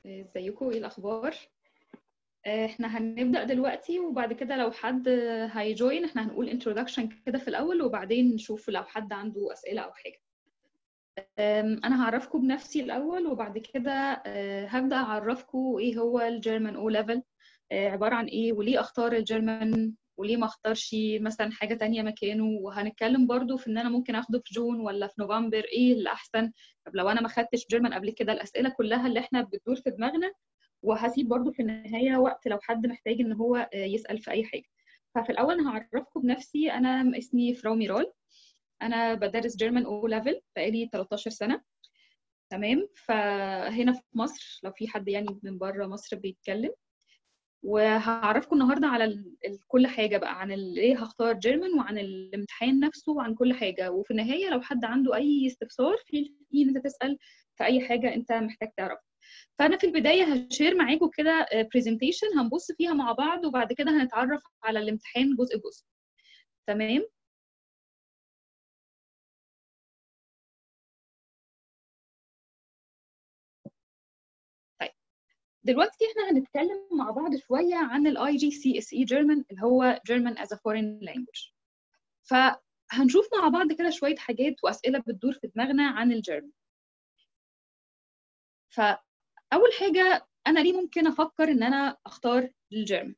ازيكم ايه الاخبار احنا هنبدا دلوقتي وبعد كده لو حد هيجوين احنا هنقول introduction كده في الاول وبعدين نشوف لو حد عنده اسئله او حاجه انا هعرفكم بنفسي الاول وبعد كده هبدا اعرفكم ايه هو الجيرمان او ليفل عباره عن ايه وليه اختار الجيرمان وليه ما اختارش مثلا حاجه تانية مكانه وهنتكلم برضو في ان انا ممكن اخده في جون ولا في نوفمبر ايه اللي احسن طب لو انا ما خدتش جيرمان قبل كده الاسئله كلها اللي احنا بتدور في دماغنا وهسيب برضو في النهايه وقت لو حد محتاج ان هو يسال في اي حاجه ففي الاول هعرفكم بنفسي انا اسمي فراو ميرال انا بدرس جيرمان او ليفل بقالي 13 سنه تمام فهنا في مصر لو في حد يعني من بره مصر بيتكلم وهعرفكم النهارده على كل حاجه بقى عن ليه هختار جيرمان وعن الامتحان نفسه وعن كل حاجه وفي النهايه لو حد عنده اي استفسار في ان انت تسال في اي حاجه انت محتاج تعرفها فانا في البدايه هشير معاكم كده برزنتيشن هنبص فيها مع بعض وبعد كده هنتعرف على الامتحان جزء جزء تمام دلوقتي احنا هنتكلم مع بعض شويه عن الاي جي سي اس اي جيرمان اللي هو جيرمان از ا فورين لانجوج فهنشوف مع بعض كده شويه حاجات واسئله بتدور في دماغنا عن الجيرمان فاول حاجه انا ليه ممكن افكر ان انا اختار الجيرمان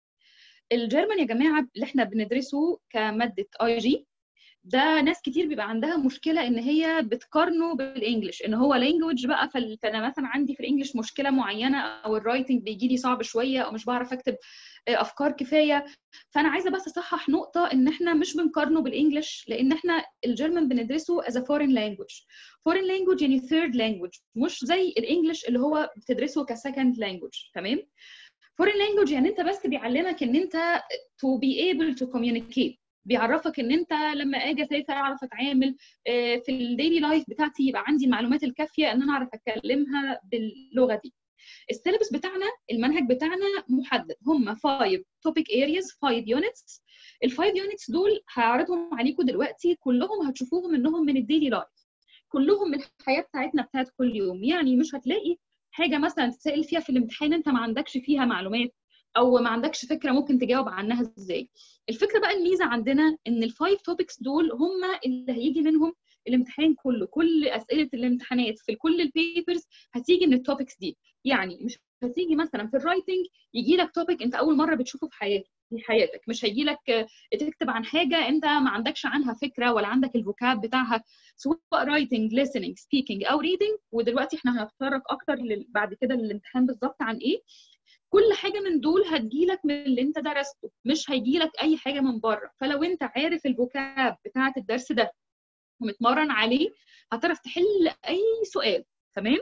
الجيرمان يا جماعه اللي احنا بندرسه كماده اي جي ده ناس كتير بيبقى عندها مشكله ان هي بتقارنه بالانجلش ان هو لانجوج بقى فانا مثلا عندي في الانجليش مشكله معينه او الرايتنج بيجي لي صعب شويه او مش بعرف اكتب افكار كفايه فانا عايزه بس اصحح نقطه ان احنا مش بنقارنه بالانجلش لان احنا الجيرمان بندرسه از فورين لانجوج فورين لانجوج يعني ثيرد لانجوج مش زي الانجلش اللي هو بتدرسه كسكند لانجوج تمام فورين لانجوج يعني انت بس بيعلمك ان انت to be able to communicate بيعرفك ان انت لما اجي اسافر اعرف اتعامل في الديلي لايف بتاعتي يبقى عندي المعلومات الكافيه ان انا اعرف اتكلمها باللغه دي السيلبس بتاعنا المنهج بتاعنا محدد هم 5 توبيك ارياز 5 يونتس الفايف يونتس دول هعرضهم عليكم دلوقتي كلهم هتشوفوهم انهم من الديلي لايف كلهم من الحياه بتاعتنا بتاعت كل يوم يعني مش هتلاقي حاجه مثلا تسال فيها في الامتحان انت ما عندكش فيها معلومات او ما عندكش فكره ممكن تجاوب عنها ازاي الفكره بقى الميزه عندنا ان الفايف توبكس دول هم اللي هيجي منهم الامتحان كله كل اسئله الامتحانات في كل البيبرز هتيجي من التوبكس دي يعني مش هتيجي مثلا في الرايتنج يجي لك توبيك انت اول مره بتشوفه في حياتك في حياتك مش هيجي لك تكتب عن حاجه انت ما عندكش عنها فكره ولا عندك الفوكاب بتاعها سواء رايتنج listening سبيكينج او ريدنج ودلوقتي احنا هنتطرق اكتر بعد كده للامتحان بالظبط عن ايه كل حاجه من دول هتجيلك من اللي انت درسته مش هيجيلك اي حاجه من بره فلو انت عارف الفوكاب بتاعه الدرس ده ومتمرن عليه هتعرف تحل اي سؤال تمام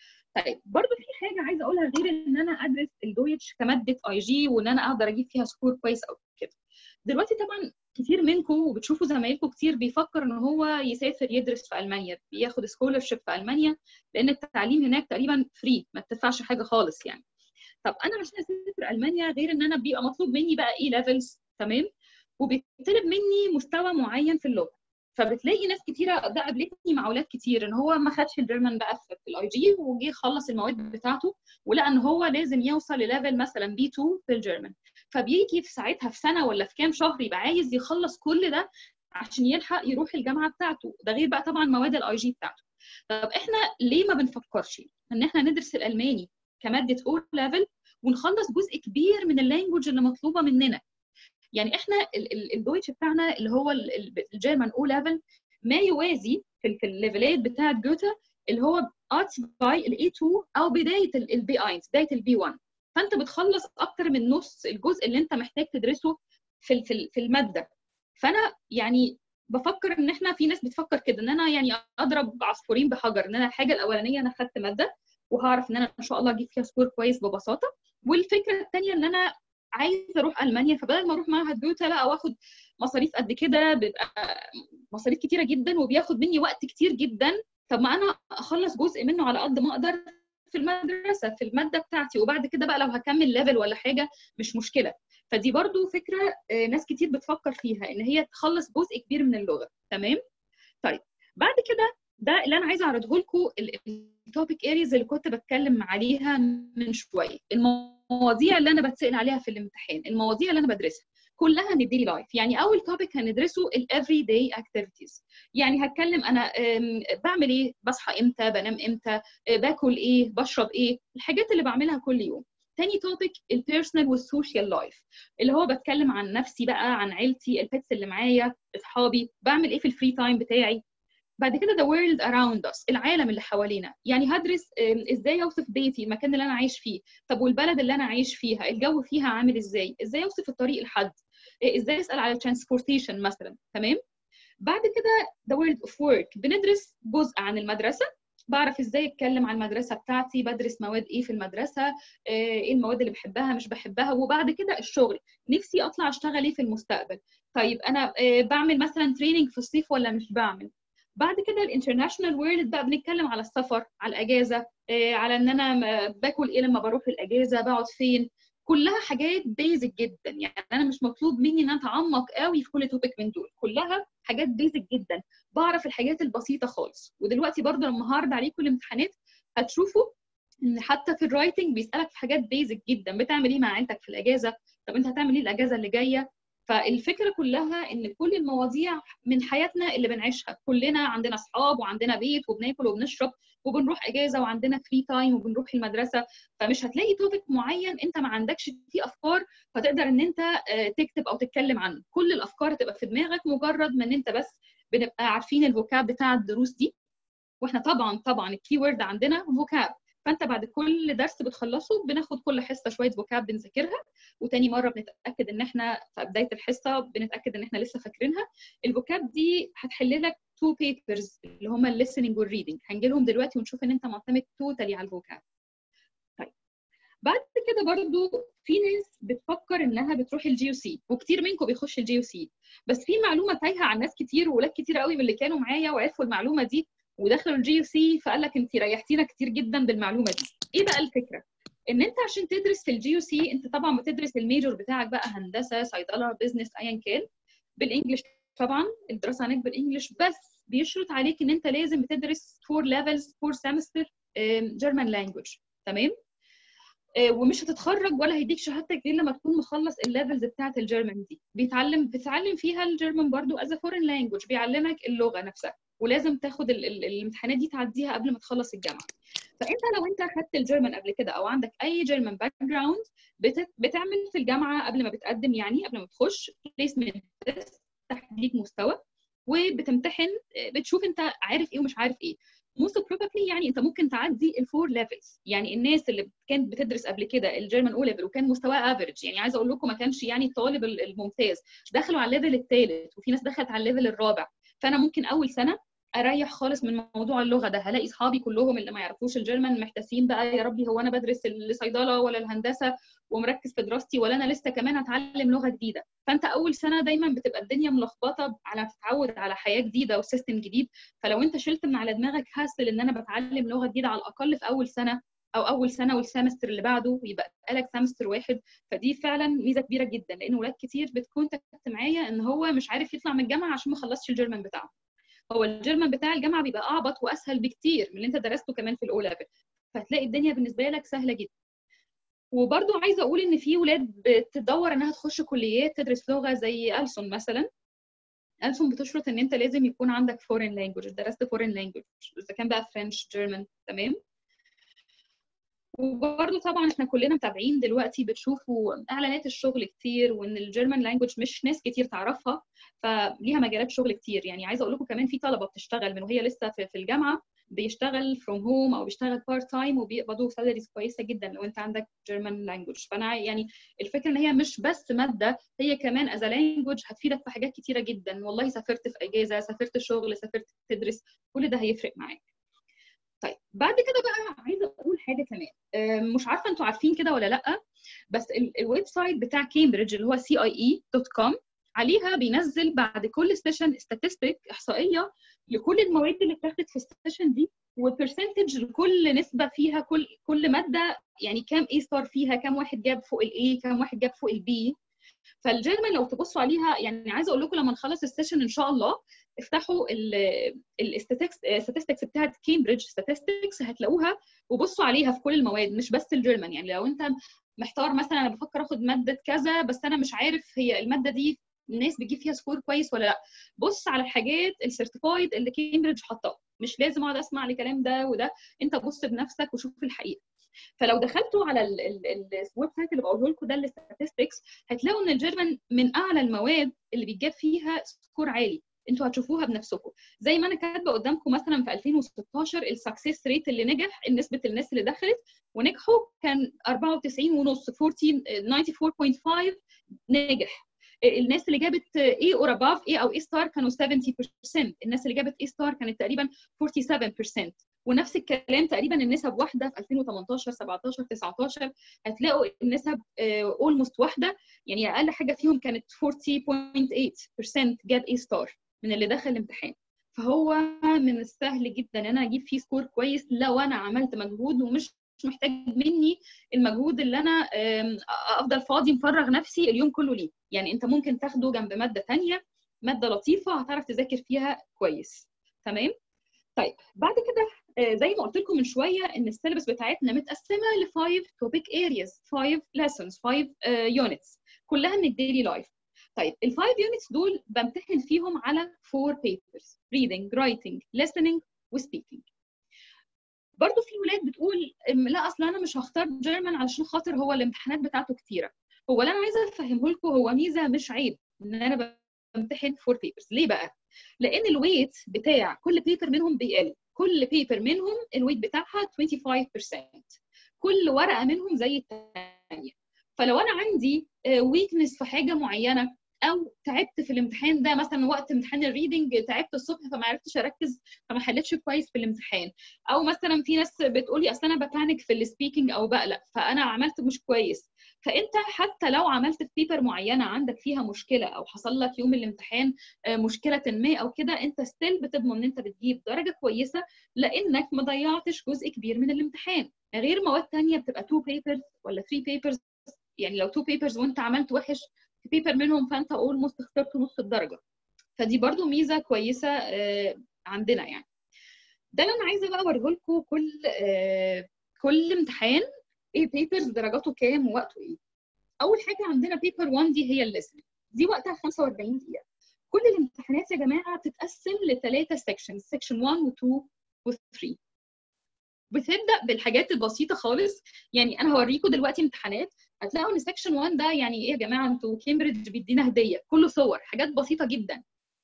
طيب برضو في حاجه عايزه اقولها غير ان انا ادرس الدويتش كماده اي جي وان انا اقدر اجيب فيها سكور كويس او كده دلوقتي طبعا كتير منكم وبتشوفوا زمايلكم كتير بيفكر ان هو يسافر يدرس في المانيا بياخد سكولرشيب في المانيا لان التعليم هناك تقريبا فري ما بتدفعش حاجه خالص يعني طب انا عشان اسافر المانيا غير ان انا بيبقى مطلوب مني بقى ايه ليفلز تمام وبيطلب مني مستوى معين في اللغه فبتلاقي ناس كتيره ده قابلتني مع اولاد كتير ان هو ما خدش الجيرمان بقى في الاي جي وجي خلص المواد بتاعته ولقى ان هو لازم يوصل لليفل مثلا بي 2 في الجيرمان فبيجي في ساعتها في سنه ولا في كام شهر يبقى عايز يخلص كل ده عشان يلحق يروح الجامعه بتاعته ده غير بقى طبعا مواد الاي جي بتاعته طب احنا ليه ما بنفكرش ان احنا ندرس الالماني كماده او ليفل ونخلص جزء كبير من اللانجوج اللي مطلوبه مننا يعني احنا الدويتش بتاعنا اللي هو الجيرمان او ليفل ما يوازي في الليفلات بتاعه جوتا اللي هو ارتس باي الاي 2 او بدايه البي 1 بدايه البي 1 فانت بتخلص اكتر من نص الجزء اللي انت محتاج تدرسه في في الماده فانا يعني بفكر ان احنا في ناس بتفكر كده ان انا يعني اضرب عصفورين بحجر ان انا الحاجه الاولانيه انا خدت ماده وهعرف ان انا ان شاء الله اجيب فيها سكور كويس ببساطه والفكره الثانيه ان انا عايزه اروح المانيا فبدل ما اروح معهد جوتا لا واخد مصاريف قد كده بيبقى مصاريف كتيره جدا وبياخد مني وقت كتير جدا طب ما انا اخلص جزء منه على قد ما اقدر في المدرسه في الماده بتاعتي وبعد كده بقى لو هكمل ليفل ولا حاجه مش مشكله فدي برضو فكره ناس كتير بتفكر فيها ان هي تخلص جزء كبير من اللغه تمام طيب بعد كده ده اللي انا عايزه اعرضه لكم التوبيك اريز اللي كنت بتكلم عليها من شويه المواضيع اللي انا بتسال عليها في الامتحان المواضيع اللي انا بدرسها كلها من الديلي لايف يعني اول توبيك هندرسه الافري داي اكتيفيتيز يعني هتكلم انا بعمل ايه بصحى امتى بنام امتى باكل ايه بشرب ايه الحاجات اللي بعملها كل يوم تاني توبيك البيرسونال والسوشيال لايف اللي هو بتكلم عن نفسي بقى عن عيلتي البيتس اللي معايا اصحابي بعمل ايه في الفري تايم بتاعي بعد كده the world around us العالم اللي حوالينا يعني هدرس ازاي اوصف بيتي المكان اللي انا عايش فيه طب والبلد اللي انا عايش فيها الجو فيها عامل ازاي ازاي اوصف الطريق لحد ازاي اسال على الترانسبورتيشن مثلا تمام بعد كده the world of work بندرس جزء عن المدرسه بعرف ازاي اتكلم عن المدرسه بتاعتي بدرس مواد ايه في المدرسه ايه المواد اللي بحبها مش بحبها وبعد كده الشغل نفسي اطلع اشتغل ايه في المستقبل طيب انا بعمل مثلا تريننج في الصيف ولا مش بعمل بعد كده الانترناشونال وورلد بقى بنتكلم على السفر على الاجازه على ان انا باكل ايه لما بروح الاجازه بقعد فين كلها حاجات بيزك جدا يعني انا مش مطلوب مني ان انا اتعمق قوي في كل توبيك من دول كلها حاجات بيزك جدا بعرف الحاجات البسيطه خالص ودلوقتي برضه لما هعرض عليكم الامتحانات هتشوفوا ان حتى في الرايتنج بيسالك في حاجات بيزك جدا بتعمل ايه مع عيلتك في الاجازه طب انت هتعمل ايه الاجازه اللي جايه فالفكره كلها ان كل المواضيع من حياتنا اللي بنعيشها كلنا عندنا اصحاب وعندنا بيت وبناكل وبنشرب وبنروح اجازه وعندنا فري تايم وبنروح المدرسه فمش هتلاقي توبيك معين انت ما عندكش فيه افكار فتقدر ان انت تكتب او تتكلم عنه كل الافكار تبقى في دماغك مجرد ما ان انت بس بنبقى عارفين الفوكاب بتاع الدروس دي واحنا طبعا طبعا الكي وورد عندنا فوكاب فانت بعد كل درس بتخلصه بناخد كل حصه شويه فوكاب بنذاكرها وتاني مره بنتاكد ان احنا في بدايه الحصه بنتاكد ان احنا لسه فاكرينها الفوكاب دي هتحل لك تو بيبرز اللي هما الليسننج والريدنج هنجي لهم دلوقتي ونشوف ان انت معتمد توتالي على الفوكاب طيب بعد كده برضو في ناس بتفكر انها بتروح الجي سي وكتير منكم بيخش الجي سي بس في معلومه تايهه عن ناس كتير وولاد كتير قوي من اللي كانوا معايا وعرفوا المعلومه دي ودخلوا الجي سي فقال لك انت ريحتينا كتير جدا بالمعلومه دي ايه بقى الفكره ان انت عشان تدرس في الجي سي انت طبعا بتدرس الميجور بتاعك بقى هندسه صيدله بزنس ايا كان بالانجلش طبعا الدراسه هناك بالانجلش بس بيشرط عليك ان انت لازم بتدرس فور ليفلز فور سمستر جيرمان لانجوج تمام ومش هتتخرج ولا هيديك شهادتك غير لما تكون مخلص الليفلز بتاعه الجيرمان دي بيتعلم بتتعلم فيها الجيرمان برضو از فورين لانجوج بيعلمك اللغه نفسها ولازم تاخد ال ال الامتحانات دي تعديها قبل ما تخلص الجامعه فانت لو انت خدت الجيرمان قبل كده او عندك اي جيرمان باك جراوند بتعمل في الجامعه قبل ما بتقدم يعني قبل ما تخش بليسمنت تيست تحديد مستوى وبتمتحن بتشوف انت عارف ايه ومش عارف ايه most probably يعني انت ممكن تعدي الفور ليفلز يعني الناس اللي كانت بتدرس قبل كده الجيرمان او ليفل وكان مستواها افريج يعني عايزه اقول لكم ما كانش يعني الطالب الممتاز دخلوا على الليفل الثالث وفي ناس دخلت على الليفل الرابع فانا ممكن اول سنه اريح خالص من موضوع اللغه ده هلاقي اصحابي كلهم اللي ما يعرفوش الجيرمان محتاسين بقى يا ربي هو انا بدرس الصيدله ولا الهندسه ومركز في دراستي ولا انا لسه كمان هتعلم لغه جديده فانت اول سنه دايما بتبقى الدنيا ملخبطه على تتعود على حياه جديده وسيستم جديد فلو انت شلت من على دماغك هاسل ان انا بتعلم لغه جديده على الاقل في اول سنه او اول سنه والسمستر اللي بعده ويبقى لك سمستر واحد فدي فعلا ميزه كبيره جدا لان ولاد كتير بتكون تكت معايا ان هو مش عارف يطلع من الجامعه عشان ما خلصش الجيرمان بتاعه هو الجيرمان بتاع الجامعه بيبقى اعبط واسهل بكتير من اللي انت درسته كمان في الاو ليفل فهتلاقي الدنيا بالنسبه لك سهله جدا وبرضو عايزه اقول ان في ولاد بتدور انها تخش كليات تدرس لغه زي ألسن مثلا ألسن بتشرط ان انت لازم يكون عندك فورين لانجوج درست فورين لانجوج اذا كان بقى فرنش جيرمان تمام وبرضه طبعا احنا كلنا متابعين دلوقتي بتشوفوا اعلانات الشغل كتير وان الجيرمان لانجوج مش ناس كتير تعرفها فليها مجالات شغل كتير يعني عايزه اقول لكم كمان في طلبه بتشتغل من وهي لسه في, في الجامعه بيشتغل فروم هوم او بيشتغل بارت تايم وبيقبضوا سالاريز كويسه جدا لو انت عندك جيرمان لانجوج فانا يعني الفكره ان هي مش بس ماده هي كمان از لانجوج هتفيدك في حاجات كتيره جدا والله سافرت في اجازه سافرت شغل سافرت تدرس كل ده هيفرق معاك طيب بعد كده بقى عايزه اقول حاجه كمان مش عارفه انتوا عارفين كده ولا لا بس الويب سايت بتاع كامبريدج اللي هو cie.com عليها بينزل بعد كل سيشن ستاتستيك احصائيه لكل المواد اللي اتاخدت في السيشن دي وبرسنتج لكل نسبه فيها كل كل ماده يعني كام اي ستار فيها كام واحد جاب فوق الاي كام واحد جاب فوق البي فالجيرمان لو تبصوا عليها يعني عايزه اقول لكم لما نخلص السيشن ان شاء الله افتحوا الستاتستكس بتاعت كامبريدج ستاتستكس هتلاقوها وبصوا عليها في كل المواد مش بس الجيرمان يعني لو انت محتار مثلا انا بفكر اخد ماده كذا بس انا مش عارف هي الماده دي الناس بتجيب فيها سكور كويس ولا لا بص على الحاجات السيرتيفايد اللي كامبريدج حطاها مش لازم اقعد اسمع لكلام ده وده انت بص بنفسك وشوف الحقيقه فلو دخلتوا على الويب سايت اللي بقوله لكم ده الستاتستكس هتلاقوا ان الجيرمان من اعلى المواد اللي بيتجاب فيها سكور عالي انتوا هتشوفوها بنفسكم زي ما انا كاتبه قدامكم مثلا في 2016 السكسس ريت اللي نجح نسبه الناس اللي دخلت ونجحوا كان 94 ونص 94.5 نجح الناس اللي جابت A or above A او A star كانوا 70% الناس اللي جابت A star كانت تقريبا 47% ونفس الكلام تقريبا النسب واحده في 2018 17 19 هتلاقوا النسب اولموست واحده يعني اقل حاجه فيهم كانت 40.8% جاب A star من اللي دخل الامتحان فهو من السهل جدا ان انا اجيب فيه سكور كويس لو انا عملت مجهود ومش مش محتاج مني المجهود اللي انا افضل فاضي مفرغ نفسي اليوم كله ليه يعني انت ممكن تاخده جنب ماده ثانيه ماده لطيفه هتعرف تذاكر فيها كويس تمام طيب بعد كده زي ما قلت لكم من شويه ان السيلبس بتاعتنا متقسمه ل 5 توبيك ارياز 5 lessons 5 يونتس كلها من الديلي لايف طيب الفايف يونتس دول بمتحن فيهم على 4 papers reading writing listening وسبيكينج برضه في ولاد بتقول لا اصل انا مش هختار جيرمان علشان خاطر هو الامتحانات بتاعته كتيره هو اللي انا عايزه افهمه لكم هو ميزه مش عيب ان انا بمتحن 4 papers ليه بقى لان الويت بتاع كل بيبر منهم بيقل كل بيبر منهم الويت بتاعها 25% كل ورقه منهم زي الثانيه فلو انا عندي ويكنس في حاجه معينه او تعبت في الامتحان ده مثلا وقت امتحان الريدنج تعبت الصبح فما عرفتش اركز فما حلتش كويس في الامتحان او مثلا في ناس بتقول لي اصل انا ببانك في السبيكنج او بقلق فانا عملت مش كويس فانت حتى لو عملت في بيبر معينه عندك فيها مشكله او حصل لك يوم الامتحان مشكله ما او كده انت ستيل بتضمن ان انت بتجيب درجه كويسه لانك ما ضيعتش جزء كبير من الامتحان غير مواد ثانيه بتبقى 2 بيبرز ولا 3 بيبرز يعني لو 2 بيبرز وانت عملت وحش في بيبر منهم فانت اولموست اخترت نص الدرجه فدي برضو ميزه كويسه عندنا يعني ده اللي انا عايزه بقى اوريه لكم كل كل امتحان ايه بيبرز درجاته كام ووقته ايه اول حاجه عندنا بيبر 1 دي هي الليسن دي وقتها 45 دقيقه كل الامتحانات يا جماعه بتتقسم لثلاثه سيكشنز سيكشن 1 و2 و3 بتبدا بالحاجات البسيطه خالص يعني انا هوريكم دلوقتي امتحانات هتلاقوا ان سيكشن 1 ده يعني ايه يا جماعه انتوا كامبريدج بيدينا هديه كله صور حاجات بسيطه جدا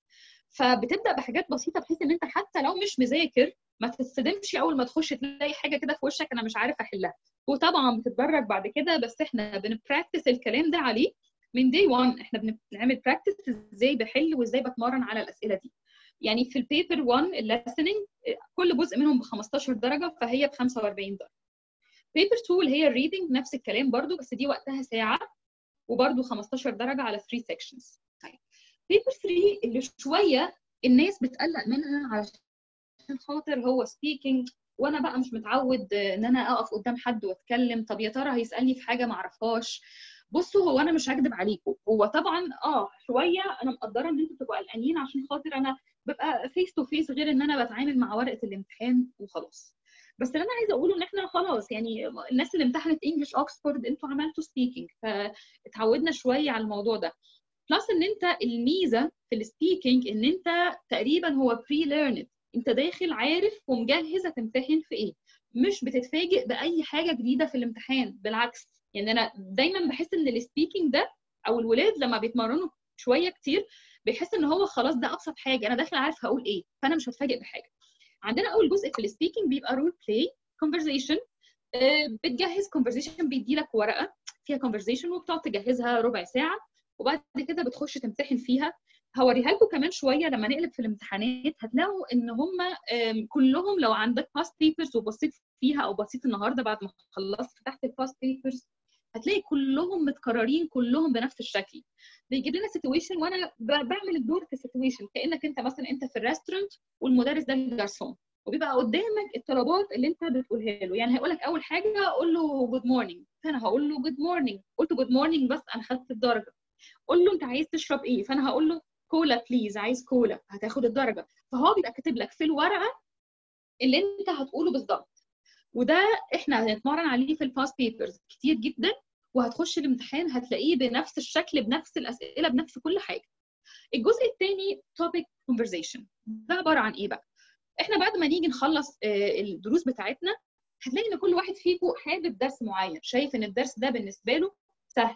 فبتبدا بحاجات بسيطه بحيث ان انت حتى لو مش مذاكر ما تتصدمش اول ما تخش تلاقي حاجه كده في وشك انا مش عارف احلها وطبعا بتتدرج بعد كده بس احنا بنبراكتس الكلام ده عليه من داي 1 احنا بنعمل براكتس ازاي بحل وازاي بتمرن على الاسئله دي يعني في البيبر 1 الليسننج كل جزء منهم ب 15 درجه فهي ب 45 درجه بيبر 2 اللي هي الريدنج نفس الكلام برضو بس دي وقتها ساعه وبرضو 15 درجه على 3 سيكشنز طيب بيبر 3 اللي شويه الناس بتقلق منها علشان خاطر هو سبيكينج وانا بقى مش متعود ان انا اقف قدام حد واتكلم طب يا ترى هيسالني في حاجه ما اعرفهاش بصوا هو انا مش هكدب عليكم هو طبعا اه شويه انا مقدره ان انتوا تبقوا قلقانين عشان خاطر انا ببقى فيس تو فيس غير ان انا بتعامل مع ورقه الامتحان وخلاص بس اللي انا عايزه اقوله ان احنا خلاص يعني الناس اللي امتحنت انجلش اوكسفورد انتوا عملتوا سبيكينج فاتعودنا شويه على الموضوع ده بلس ان انت الميزه في السبيكينج ان انت تقريبا هو بري ليرند انت داخل عارف ومجهز هتمتحن في ايه مش بتتفاجئ باي حاجه جديده في الامتحان بالعكس يعني انا دايما بحس ان السبيكينج ده او الولاد لما بيتمرنوا شويه كتير بيحس ان هو خلاص ده ابسط حاجه انا داخله عارف هقول ايه فانا مش هتفاجئ بحاجه عندنا اول جزء في السبيكينج بيبقى رول بلاي كونفرزيشن بتجهز كونفرزيشن بيدي لك ورقه فيها كونفرزيشن وبتقعد تجهزها ربع ساعه وبعد كده بتخش تمتحن فيها هوريها لكم كمان شويه لما نقلب في الامتحانات هتلاقوا ان هم كلهم لو عندك باست بيبرز وبصيت فيها او بصيت النهارده بعد ما خلصت فتحت الباست بيبرز هتلاقي كلهم متكررين كلهم بنفس الشكل بيجيب لنا سيتويشن وانا بعمل الدور في سيتويشن كانك انت مثلا انت في الريستورنت والمدرس ده الجرسون وبيبقى قدامك الطلبات اللي انت بتقولها له يعني هيقول لك اول حاجه اقول له جود مورنينج فانا هقول له جود مورنينج قلت جود مورنينج بس انا خدت الدرجه قول له انت عايز تشرب ايه فانا هقول له كولا بليز عايز كولا هتاخد الدرجه فهو بيبقى كاتب لك في الورقه اللي انت هتقوله بالظبط وده احنا هنتمرن عليه في الباست بيبرز كتير جدا وهتخش الامتحان هتلاقيه بنفس الشكل بنفس الاسئله بنفس كل حاجه الجزء الثاني توبيك كونفرزيشن ده عباره عن ايه بقى احنا بعد ما نيجي نخلص الدروس بتاعتنا هتلاقي ان كل واحد فيكم حابب درس معين شايف ان الدرس ده بالنسبه له سهل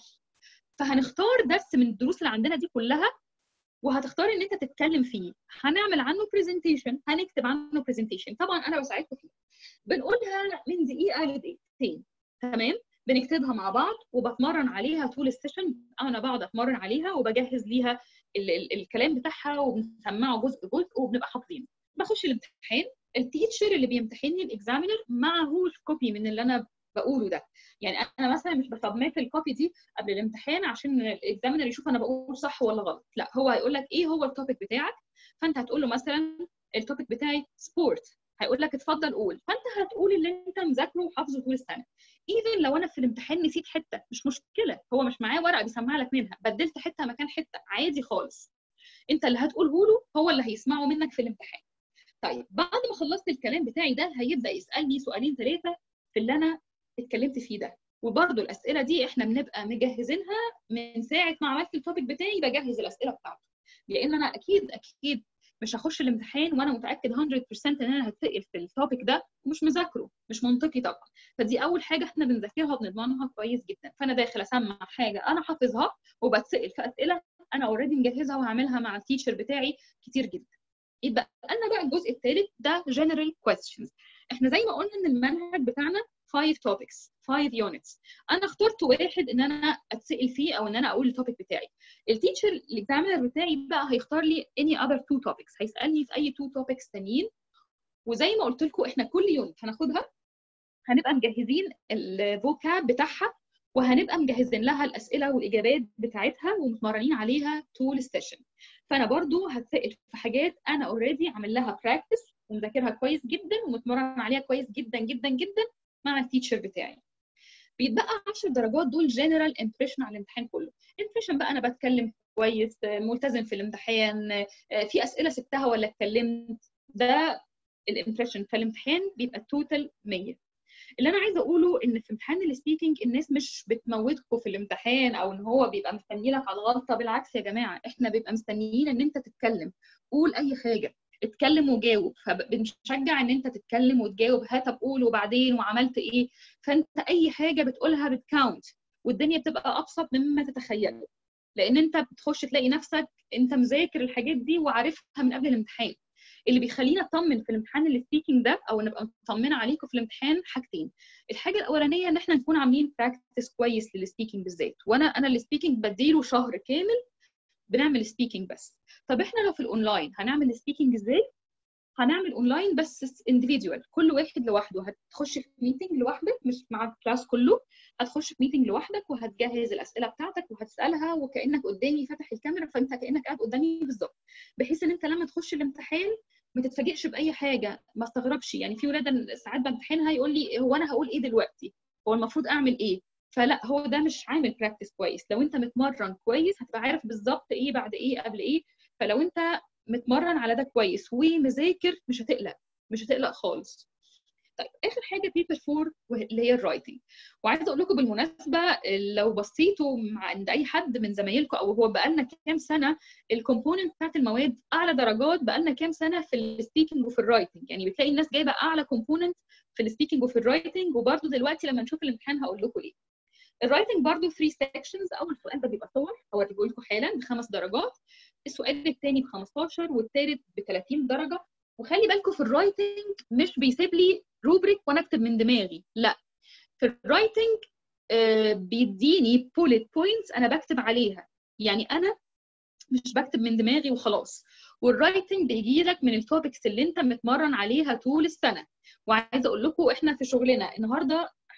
فهنختار درس من الدروس اللي عندنا دي كلها وهتختار ان انت تتكلم فيه هنعمل عنه برزنتيشن هنكتب عنه برزنتيشن طبعا انا بساعدكم فيه بنقولها من دقيقه لدقيقتين تمام بنكتبها مع بعض وبتمرن عليها طول السيشن انا بقعد اتمرن عليها وبجهز ليها ال ال الكلام بتاعها وبنسمعه جزء جزء وبنبقى حافظينه بخش الامتحان التيتشر اللي بيمتحنني الاكزامينر معهوش كوبي من اللي انا بقوله ده يعني انا مثلا مش بسبميت الكوبي دي قبل الامتحان عشان الاكزامينر يشوف انا بقول صح ولا غلط لا هو هيقول لك ايه هو التوبيك بتاعك فانت هتقول له مثلا التوبيك بتاعي سبورت هيقول لك اتفضل قول فانت هتقول اللي انت مذاكره وحافظه طول السنه ايفن لو انا في الامتحان نسيت حته مش مشكله هو مش معاه ورقه بيسمع لك منها بدلت حته مكان حته عادي خالص انت اللي هتقوله له هو اللي هيسمعه منك في الامتحان طيب بعد ما خلصت الكلام بتاعي ده هيبدا يسالني سؤالين ثلاثه في اللي انا اتكلمت فيه ده وبرده الاسئله دي احنا بنبقى مجهزينها من ساعه ما عملت التوبيك بتاعي بجهز الاسئله بتاعته لان انا اكيد اكيد مش هخش الامتحان وانا متاكد 100% ان انا هتسال في التوبيك ده ومش مذاكره مش منطقي طبعا فدي اول حاجه احنا بنذاكرها وبنضمنها كويس جدا فانا داخل اسمع حاجه انا حافظها وبتسال في اسئله انا اوريدي مجهزها وهعملها مع التيتشر بتاعي كتير جدا يبقى لنا بقى الجزء الثالث ده general questions احنا زي ما قلنا ان المنهج بتاعنا 5 topics 5 units انا اخترت واحد ان انا اتسال فيه او ان انا اقول التوبيك بتاعي التيتشر الاكزامينر بتاعي بقى هيختار لي any other two topics هيسالني في اي two topics تانيين وزي ما قلت لكم احنا كل يونت هناخدها هنبقى مجهزين الفوكاب بتاعها وهنبقى مجهزين لها الاسئله والاجابات بتاعتها ومتمرنين عليها طول السيشن فانا برضو هتسال في حاجات انا اوريدي عامل لها براكتس ومذاكرها كويس جدا ومتمرن عليها كويس جدا جدا جدا مع التيتشر بتاعي بيتبقى 10 درجات دول جنرال امبريشن على الامتحان كله امبريشن بقى انا بتكلم كويس ملتزم في الامتحان في اسئله سبتها ولا اتكلمت ده الامبريشن فالامتحان بيبقى التوتال 100 اللي انا عايزه اقوله ان في امتحان السبيكنج الناس مش بتموتكم في الامتحان او ان هو بيبقى مستني لك على الغلطه بالعكس يا جماعه احنا بيبقى مستنيين ان انت تتكلم قول اي حاجه اتكلم وجاوب فبنشجع ان انت تتكلم وتجاوب ها طب قول وبعدين وعملت ايه فانت اي حاجه بتقولها بتكاونت والدنيا بتبقى ابسط مما تتخيل لان انت بتخش تلاقي نفسك انت مذاكر الحاجات دي وعارفها من قبل الامتحان اللي بيخلينا اطمن في الامتحان السبيكنج ده او نبقى مطمنه عليكم في الامتحان حاجتين الحاجه الاولانيه ان احنا نكون عاملين براكتس كويس للسبيكنج بالذات وانا انا السبيكنج بديله شهر كامل بنعمل سبيكنج بس طب احنا لو في الاونلاين هنعمل سبيكنج ازاي هنعمل اونلاين بس انديفيدوال كل واحد لوحده هتخش في ميتنج لوحدك مش مع الكلاس كله هتخش في ميتنج لوحدك وهتجهز الاسئله بتاعتك وهتسالها وكانك قدامي فاتح الكاميرا فانت كانك قاعد قدامي بالظبط بحيث ان انت لما تخش الامتحان ما تتفاجئش باي حاجه ما استغربش يعني في ولاد ساعات بامتحنها يقول لي هو انا هقول ايه دلوقتي هو المفروض اعمل ايه فلا هو ده مش عامل براكتس كويس لو انت متمرن كويس هتبقى عارف بالظبط ايه بعد ايه قبل ايه فلو انت متمرن على ده كويس ومذاكر مش هتقلق مش هتقلق خالص طيب اخر حاجه بيبر 4 اللي هي الرايتنج وعايزه اقول لكم بالمناسبه لو بصيتوا عند اي حد من زمايلكم او هو بقالنا كام سنه الكومبوننت بتاعت المواد اعلى درجات بقالنا كام سنه في السبيكنج وفي الرايتنج يعني بتلاقي الناس جايبه اعلى كومبوننت في السبيكنج وفي الرايتنج وبرده دلوقتي لما نشوف الامتحان هقول لكم ليه الرايتنج برضه 3 سيكشنز اول سؤال ده بيبقى صور هوريه لكم حالا بخمس درجات السؤال الثاني ب 15 والثالث ب 30 درجه وخلي بالكم في الرايتنج مش بيسيب لي روبريك وانا اكتب من دماغي لا في الرايتنج آه بيديني بوليت بوينتس انا بكتب عليها يعني انا مش بكتب من دماغي وخلاص والرايتنج بيجي لك من التوبكس اللي انت متمرن عليها طول السنه وعايزه اقول لكم احنا في شغلنا النهارده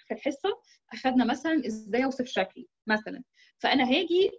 في الحصه اخذنا مثلا ازاي اوصف شكلي مثلا فانا هاجي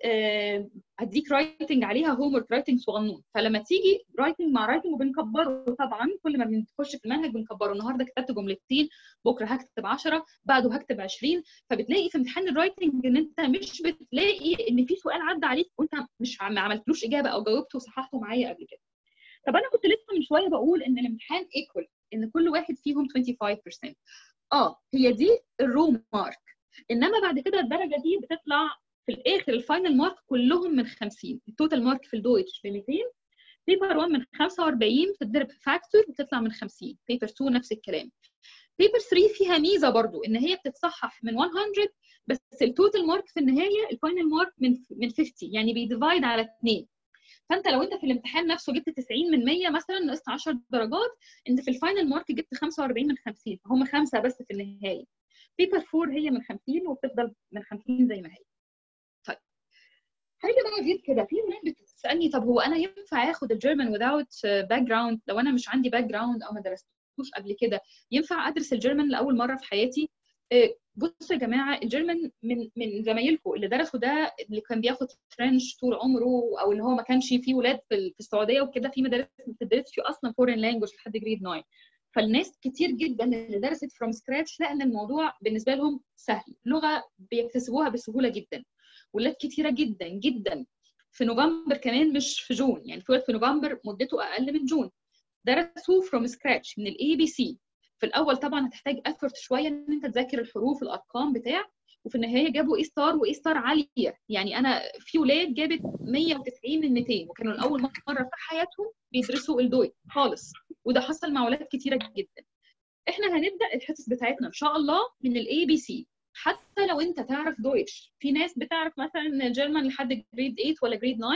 اديك رايتنج عليها هوم ورك رايتنج صغنون فلما تيجي رايتنج مع رايتنج وبنكبره طبعا كل ما بنخش في المنهج بنكبره النهارده كتبت جملتين بكره هكتب 10 بعده هكتب 20 فبتلاقي في امتحان الرايتنج ان انت مش بتلاقي ان في سؤال عدى عليك وانت مش ما عملتلوش اجابه او جاوبته وصححته معايا قبل كده طب انا كنت لسه من شويه بقول ان الامتحان ايكوال ان كل واحد فيهم 25% اه هي دي الرو مارك انما بعد كده الدرجه دي بتطلع في الاخر الفاينل مارك كلهم من 50 التوتال مارك في الدويتش ب 200 بيبر 1 من 45 في الدرب فاكتور بتطلع من 50 بيبر 2 نفس الكلام بيبر 3 فيها ميزه برضو ان هي بتتصحح من 100 بس التوتال مارك في النهايه الفاينل مارك من من 50 يعني بيديفايد على 2 فانت لو انت في الامتحان نفسه جبت 90 من 100 مثلا نقصت 10 درجات انت في الفاينل مارك جبت 45 من 50 هم خمسه بس في النهايه بيبر 4 هي من 50 وبتفضل من 50 زي ما هي طيب حاجه بقى غير كده في ولاد بتسالني طب هو انا ينفع اخد الجيرمان without باك جراوند لو انا مش عندي باك جراوند او ما درستوش قبل كده ينفع ادرس الجيرمان لاول مره في حياتي بصوا يا جماعه الجيرمان من من زمايلكم اللي درسوا ده اللي كان بياخد فرنش طول عمره او اللي هو ما كانش فيه ولاد في السعوديه وكده في مدارس ما بتدرسش اصلا فورين لانجوج لحد جريد 9 فالناس كتير جدا اللي درست فروم سكراتش لقى ان الموضوع بالنسبه لهم سهل لغه بيكتسبوها بسهوله جدا ولاد كتيره جدا جدا في نوفمبر كمان مش في جون يعني في في نوفمبر مدته اقل من جون درسوا فروم سكراتش من الاي بي سي في الاول طبعا هتحتاج افورت شويه ان انت تذاكر الحروف الارقام بتاع وفي النهايه جابوا اي ستار واي ستار عاليه يعني انا في ولاد جابت 190 من 200 وكانوا لاول مره في حياتهم بيدرسوا الدوي خالص وده حصل مع ولاد كتيره جدا احنا هنبدا الحصص بتاعتنا ان شاء الله من الاي بي سي حتى لو انت تعرف دويتش في ناس بتعرف مثلا جيرمان لحد جريد 8 ولا جريد 9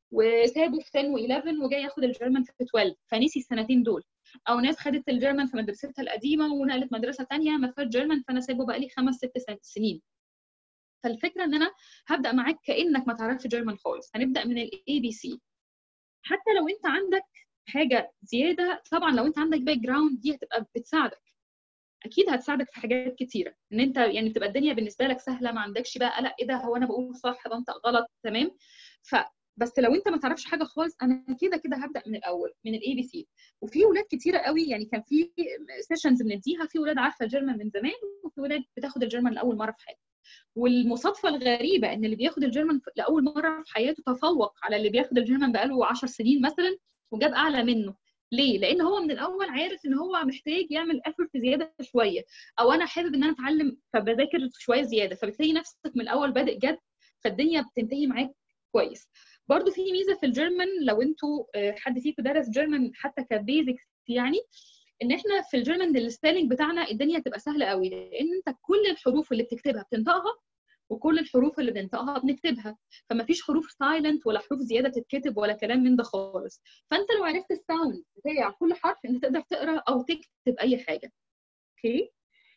وسابوا في 10 و11 وجاي ياخد الجيرمان في 12 فنسي السنتين دول او ناس خدت الجيرمان في مدرستها القديمه ونقلت مدرسه ثانيه ما فيهاش جيرمان فانا سايبه بقى لي خمس ست سنين فالفكره ان انا هبدا معاك كانك ما تعرفش جيرمان خالص هنبدا من الاي بي سي حتى لو انت عندك حاجه زياده طبعا لو انت عندك باك جراوند دي هتبقى بتساعدك اكيد هتساعدك في حاجات كتيره ان انت يعني تبقى الدنيا بالنسبه لك سهله ما عندكش بقى قلق ايه ده هو انا بقول صح بنطق غلط تمام ف بس لو انت ما تعرفش حاجه خالص انا كده كده هبدا من الاول من الاي بي سي وفي ولاد كتيره قوي يعني كان في سيشنز بنديها في ولاد عارفه الجيرمان من زمان وفي ولاد بتاخد الجيرمان لاول مره في حياتها والمصادفه الغريبه ان اللي بياخد الجيرمان لاول مره في حياته تفوق على اللي بياخد الجيرمان بقاله 10 سنين مثلا وجاب اعلى منه ليه؟ لان هو من الاول عارف ان هو محتاج يعمل افورت زياده شويه او انا حابب ان انا اتعلم فبذاكر شويه زياده فبتلاقي نفسك من الاول بادئ جد فالدنيا بتنتهي معاك كويس برضو في ميزه في الجيرمان لو انتوا حد فيكم درس جيرمان حتى كبيزكس يعني ان احنا في الجيرمان السبيلنج بتاعنا الدنيا تبقى سهله قوي لان انت كل الحروف اللي بتكتبها بتنطقها وكل الحروف اللي بننطقها بنكتبها فما فيش حروف سايلنت ولا حروف زياده بتتكتب ولا كلام من ده خالص فانت لو عرفت الساوند بتاع كل حرف انت تقدر تقرا او تكتب اي حاجه اوكي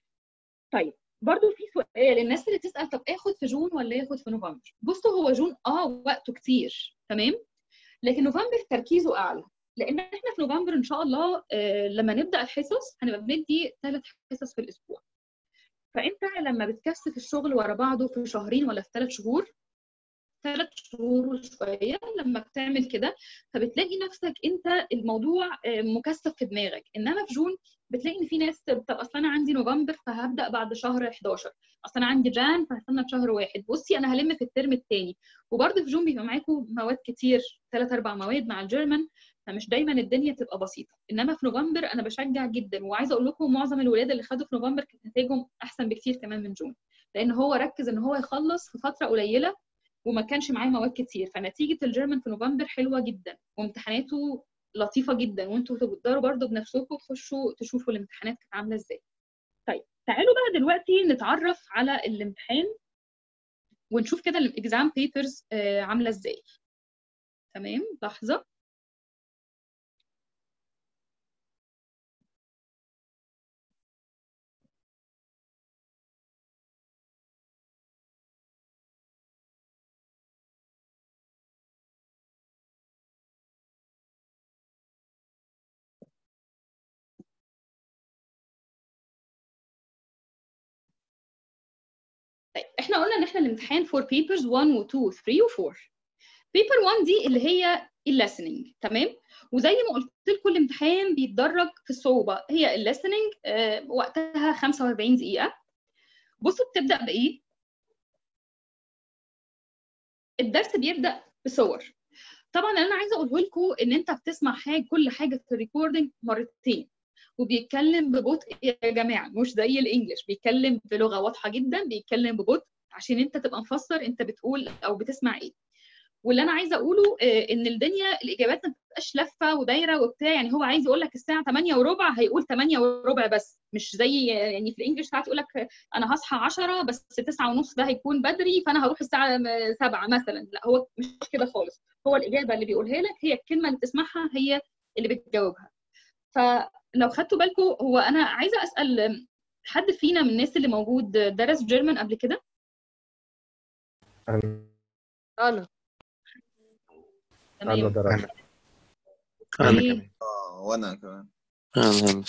طيب برضو في سؤال الناس اللي تسال طب اخد في جون ولا اخد في نوفمبر بصوا هو جون اه وقته كتير تمام لكن نوفمبر تركيزه اعلى لان احنا في نوفمبر ان شاء الله آه لما نبدا الحصص هنبقى بندي ثلاث حصص في الاسبوع فانت لما بتكثف الشغل ورا بعضه في شهرين ولا في ثلاث شهور ثلاث شهور وشويه لما بتعمل كده فبتلاقي نفسك انت الموضوع مكثف في دماغك انما في جون بتلاقي ان في ناس طب اصل انا عندي نوفمبر فهبدا بعد شهر 11 اصل انا عندي جان فهستنى شهر واحد بصي انا هلم في الترم الثاني وبرده في جون بيبقى معاكم مواد كتير ثلاث اربع مواد مع الجيرمان فمش دايما الدنيا تبقى بسيطه انما في نوفمبر انا بشجع جدا وعايزه اقول لكم معظم الولاد اللي خدوا في نوفمبر كانت نتائجهم احسن بكتير كمان من جون لان هو ركز ان هو يخلص في فتره قليله وما كانش معاه مواد كتير فنتيجه الجيرمان في نوفمبر حلوه جدا وامتحاناته لطيفه جدا وانتوا تقدروا برضو بنفسكم تخشوا تشوفوا الامتحانات كانت عامله ازاي طيب تعالوا بقى دلوقتي نتعرف على الامتحان ونشوف كده الاكزام بيبرز عامله ازاي تمام لحظه طيب احنا قلنا ان احنا الامتحان فور بيبرز 1 و 2 و 3 و 4 بيبر 1 دي اللي هي الليسننج تمام وزي ما قلت لكم الامتحان بيتدرج في الصعوبه هي الليسننج آه وقتها 45 دقيقه بصوا بتبدا بايه الدرس بيبدا بصور طبعا اللي انا عايزه اقوله لكم ان انت بتسمع حاجه كل حاجه في الريكوردنج مرتين وبيتكلم ببطء يا جماعه مش زي الانجليش بيتكلم بلغه واضحه جدا بيتكلم ببطء عشان انت تبقى مفسر انت بتقول او بتسمع ايه واللي انا عايزه اقوله ان الدنيا الاجابات ما تبقاش لفه ودايره وبتاع يعني هو عايز يقول لك الساعه 8 وربع هيقول 8 وربع بس مش زي يعني في الانجليش ساعات يقول لك انا هصحى 10 بس 9 ونص ده هيكون بدري فانا هروح الساعه 7 مثلا لا هو مش كده خالص هو الاجابه اللي بيقولها لك هي الكلمه اللي بتسمعها هي اللي بتجاوبها فلو خدتوا بالكم هو انا عايزه اسال حد فينا من الناس اللي موجود درس جيرمان قبل كده انا انا تمام درست انا إيه؟ كمان اه وانا كمان انا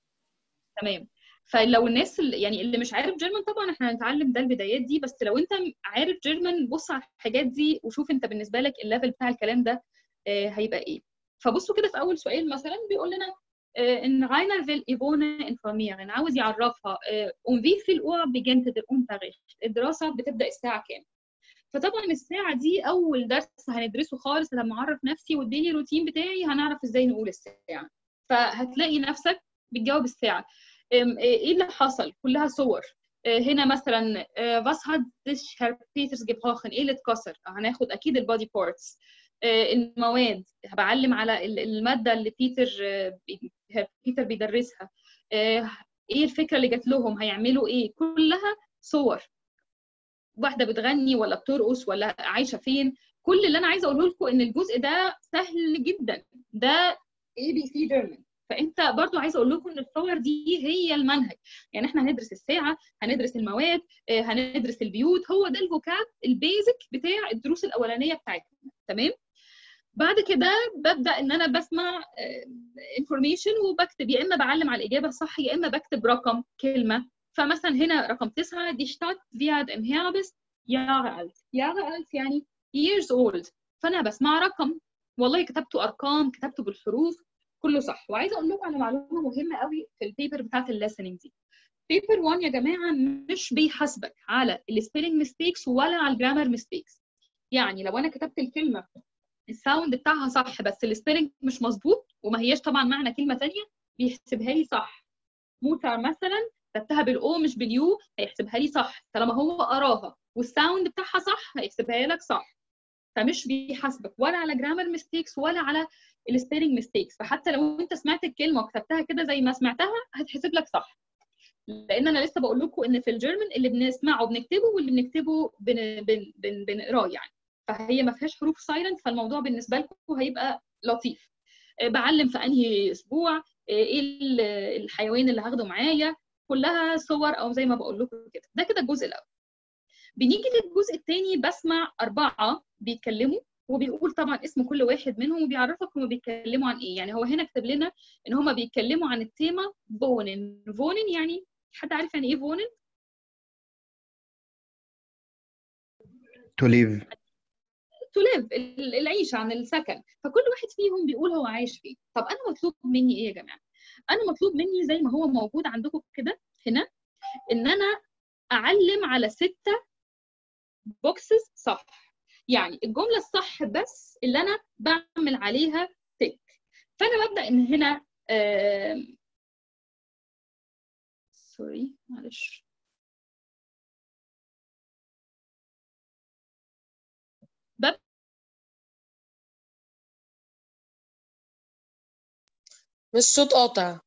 تمام فلو الناس اللي يعني اللي مش عارف جيرمان طبعا احنا هنتعلم ده البدايات دي بس لو انت عارف جيرمان بص على الحاجات دي وشوف انت بالنسبه لك الليفل بتاع الكلام ده آه، هيبقى ايه فبصوا كده في اول سؤال مثلا بيقول لنا آه، ان Rainer will Yvonne informieren عاوز يعرفها آه، um wie viel Uhr beginnt der Unterricht الدراسه بتبدا الساعه كام فطبعا الساعه دي اول درس هندرسه خالص لما اعرف نفسي والديلي روتين بتاعي هنعرف ازاي نقول الساعه فهتلاقي نفسك بتجاوب الساعه أم، ايه اللي حصل كلها صور آه، هنا مثلا آه، was hat sich Herr Peters gebrochen ايه اللي اتكسر هناخد اكيد البادي بارتس المواد بعلم على ال- الماده اللي بيتر آه، بي- هير بيتر بيدرسها آه، ايه الفكره اللي جات لهم هيعملوا ايه كلها صور واحده بتغني ولا بترقص ولا عايشه فين كل اللي انا عايزه اقوله لكم ان الجزء ده سهل جدا ده اي بي سي جيرمان فانت برضو عايزه اقول لكم ان الصور دي هي المنهج يعني احنا هندرس الساعه هندرس المواد آه، هندرس البيوت هو ده الفوكاب البيزك بتاع الدروس الاولانيه بتاعتنا تمام بعد كده ببدا ان انا بسمع انفورميشن وبكتب يا اما بعلم على الاجابه الصح يا اما بكتب رقم كلمه فمثلا هنا رقم تسعة die Stadt wird im Herbst Jahre alt Jahre alt يعني years old فأنا بسمع رقم والله كتبته أرقام كتبته بالحروف كله صح وعايزة أقول لكم على معلومة مهمة قوي في البيبر بتاعت الليسننج دي بيبر 1 يا جماعة مش بيحاسبك على السبيلنج ميستيكس ولا على الجرامر ميستيكس يعني لو أنا كتبت الكلمة الساوند بتاعها صح بس السبيلنج مش مظبوط وما هياش طبعا معنى كلمة تانية بيحسبها لي صح موتر مثلا كتبتها بالاو مش باليو هيحسبها لي صح طالما هو قراها والساوند بتاعها صح هيحسبها لك صح فمش بيحاسبك ولا على جرامر ميستيكس ولا على السبيلنج ميستيكس فحتى لو انت سمعت الكلمه وكتبتها كده زي ما سمعتها هتحسب لك صح لان انا لسه بقول لكم ان في الجيرمن اللي بنسمعه بنكتبه واللي بنكتبه بن بن بن بنقراه يعني فهي ما فيهاش حروف سايلنت فالموضوع بالنسبه لكم هيبقى لطيف آه، بعلم في انهي اسبوع آه، ايه ال- الحيوان اللي هاخده معايا كلها صور او زي ما بقول لكم كده ده كده الجزء الاول بنيجي للجزء الثاني بسمع اربعه بيتكلموا وبيقول طبعا اسم كل واحد منهم وبيعرفك هما بيتكلموا عن ايه يعني هو هنا كتب لنا ان هما بيتكلموا عن التيمه فونن فونن يعني حد عارف يعني ايه فونن to live تو ليف العيشه عن السكن فكل واحد فيهم بيقول هو عايش فين طب انا مطلوب مني ايه يا جماعه انا مطلوب مني زي ما هو موجود عندكم كده هنا ان انا اعلم على ستة بوكسز صح يعني الجمله الصح بس اللي انا بعمل عليها تك فانا ببدا ان هنا سوري معلش ببدا مش صوت قاطع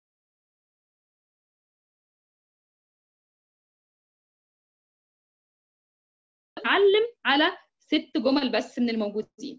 اتعلم على ست جمل بس من الموجودين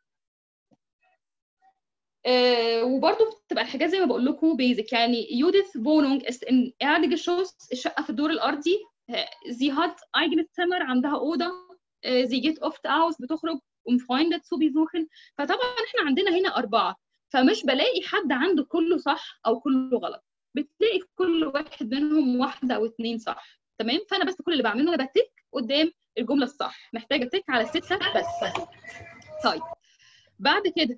آه وبرضه بتبقى الحاجات زي ما بقول لكم بيزك يعني يوديث فونونج ist in Erdgeschoss الشقه في الدور الارضي آه، sie hat eigenes Zimmer عندها اوضه آه، sie geht oft aus بتخرج um Freunde zu besuchen فطبعا احنا عندنا هنا اربعه فمش بلاقي حد عنده كله صح او كله غلط بتلاقي في كل واحد منهم واحده او اتنين صح تمام فانا بس كل اللي بعمله انا بتك قدام الجمله الصح محتاجه تك على سته بس طيب بعد كده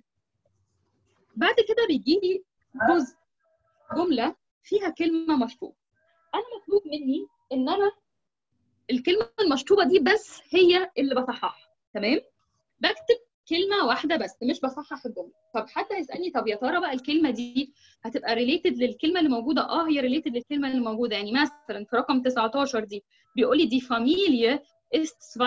بعد كده بيجي لي جزء جمله فيها كلمه مشطوبه انا مطلوب مني ان انا الكلمه المشطوبه دي بس هي اللي بصححها تمام بكتب كلمه واحده بس مش بصحح الجمله طب حد هيسالني طب يا ترى بقى الكلمه دي هتبقى ريليتد للكلمه اللي موجوده اه هي ريليتد للكلمه اللي موجوده يعني مثلا في رقم 19 دي بيقول لي دي فاميليا ist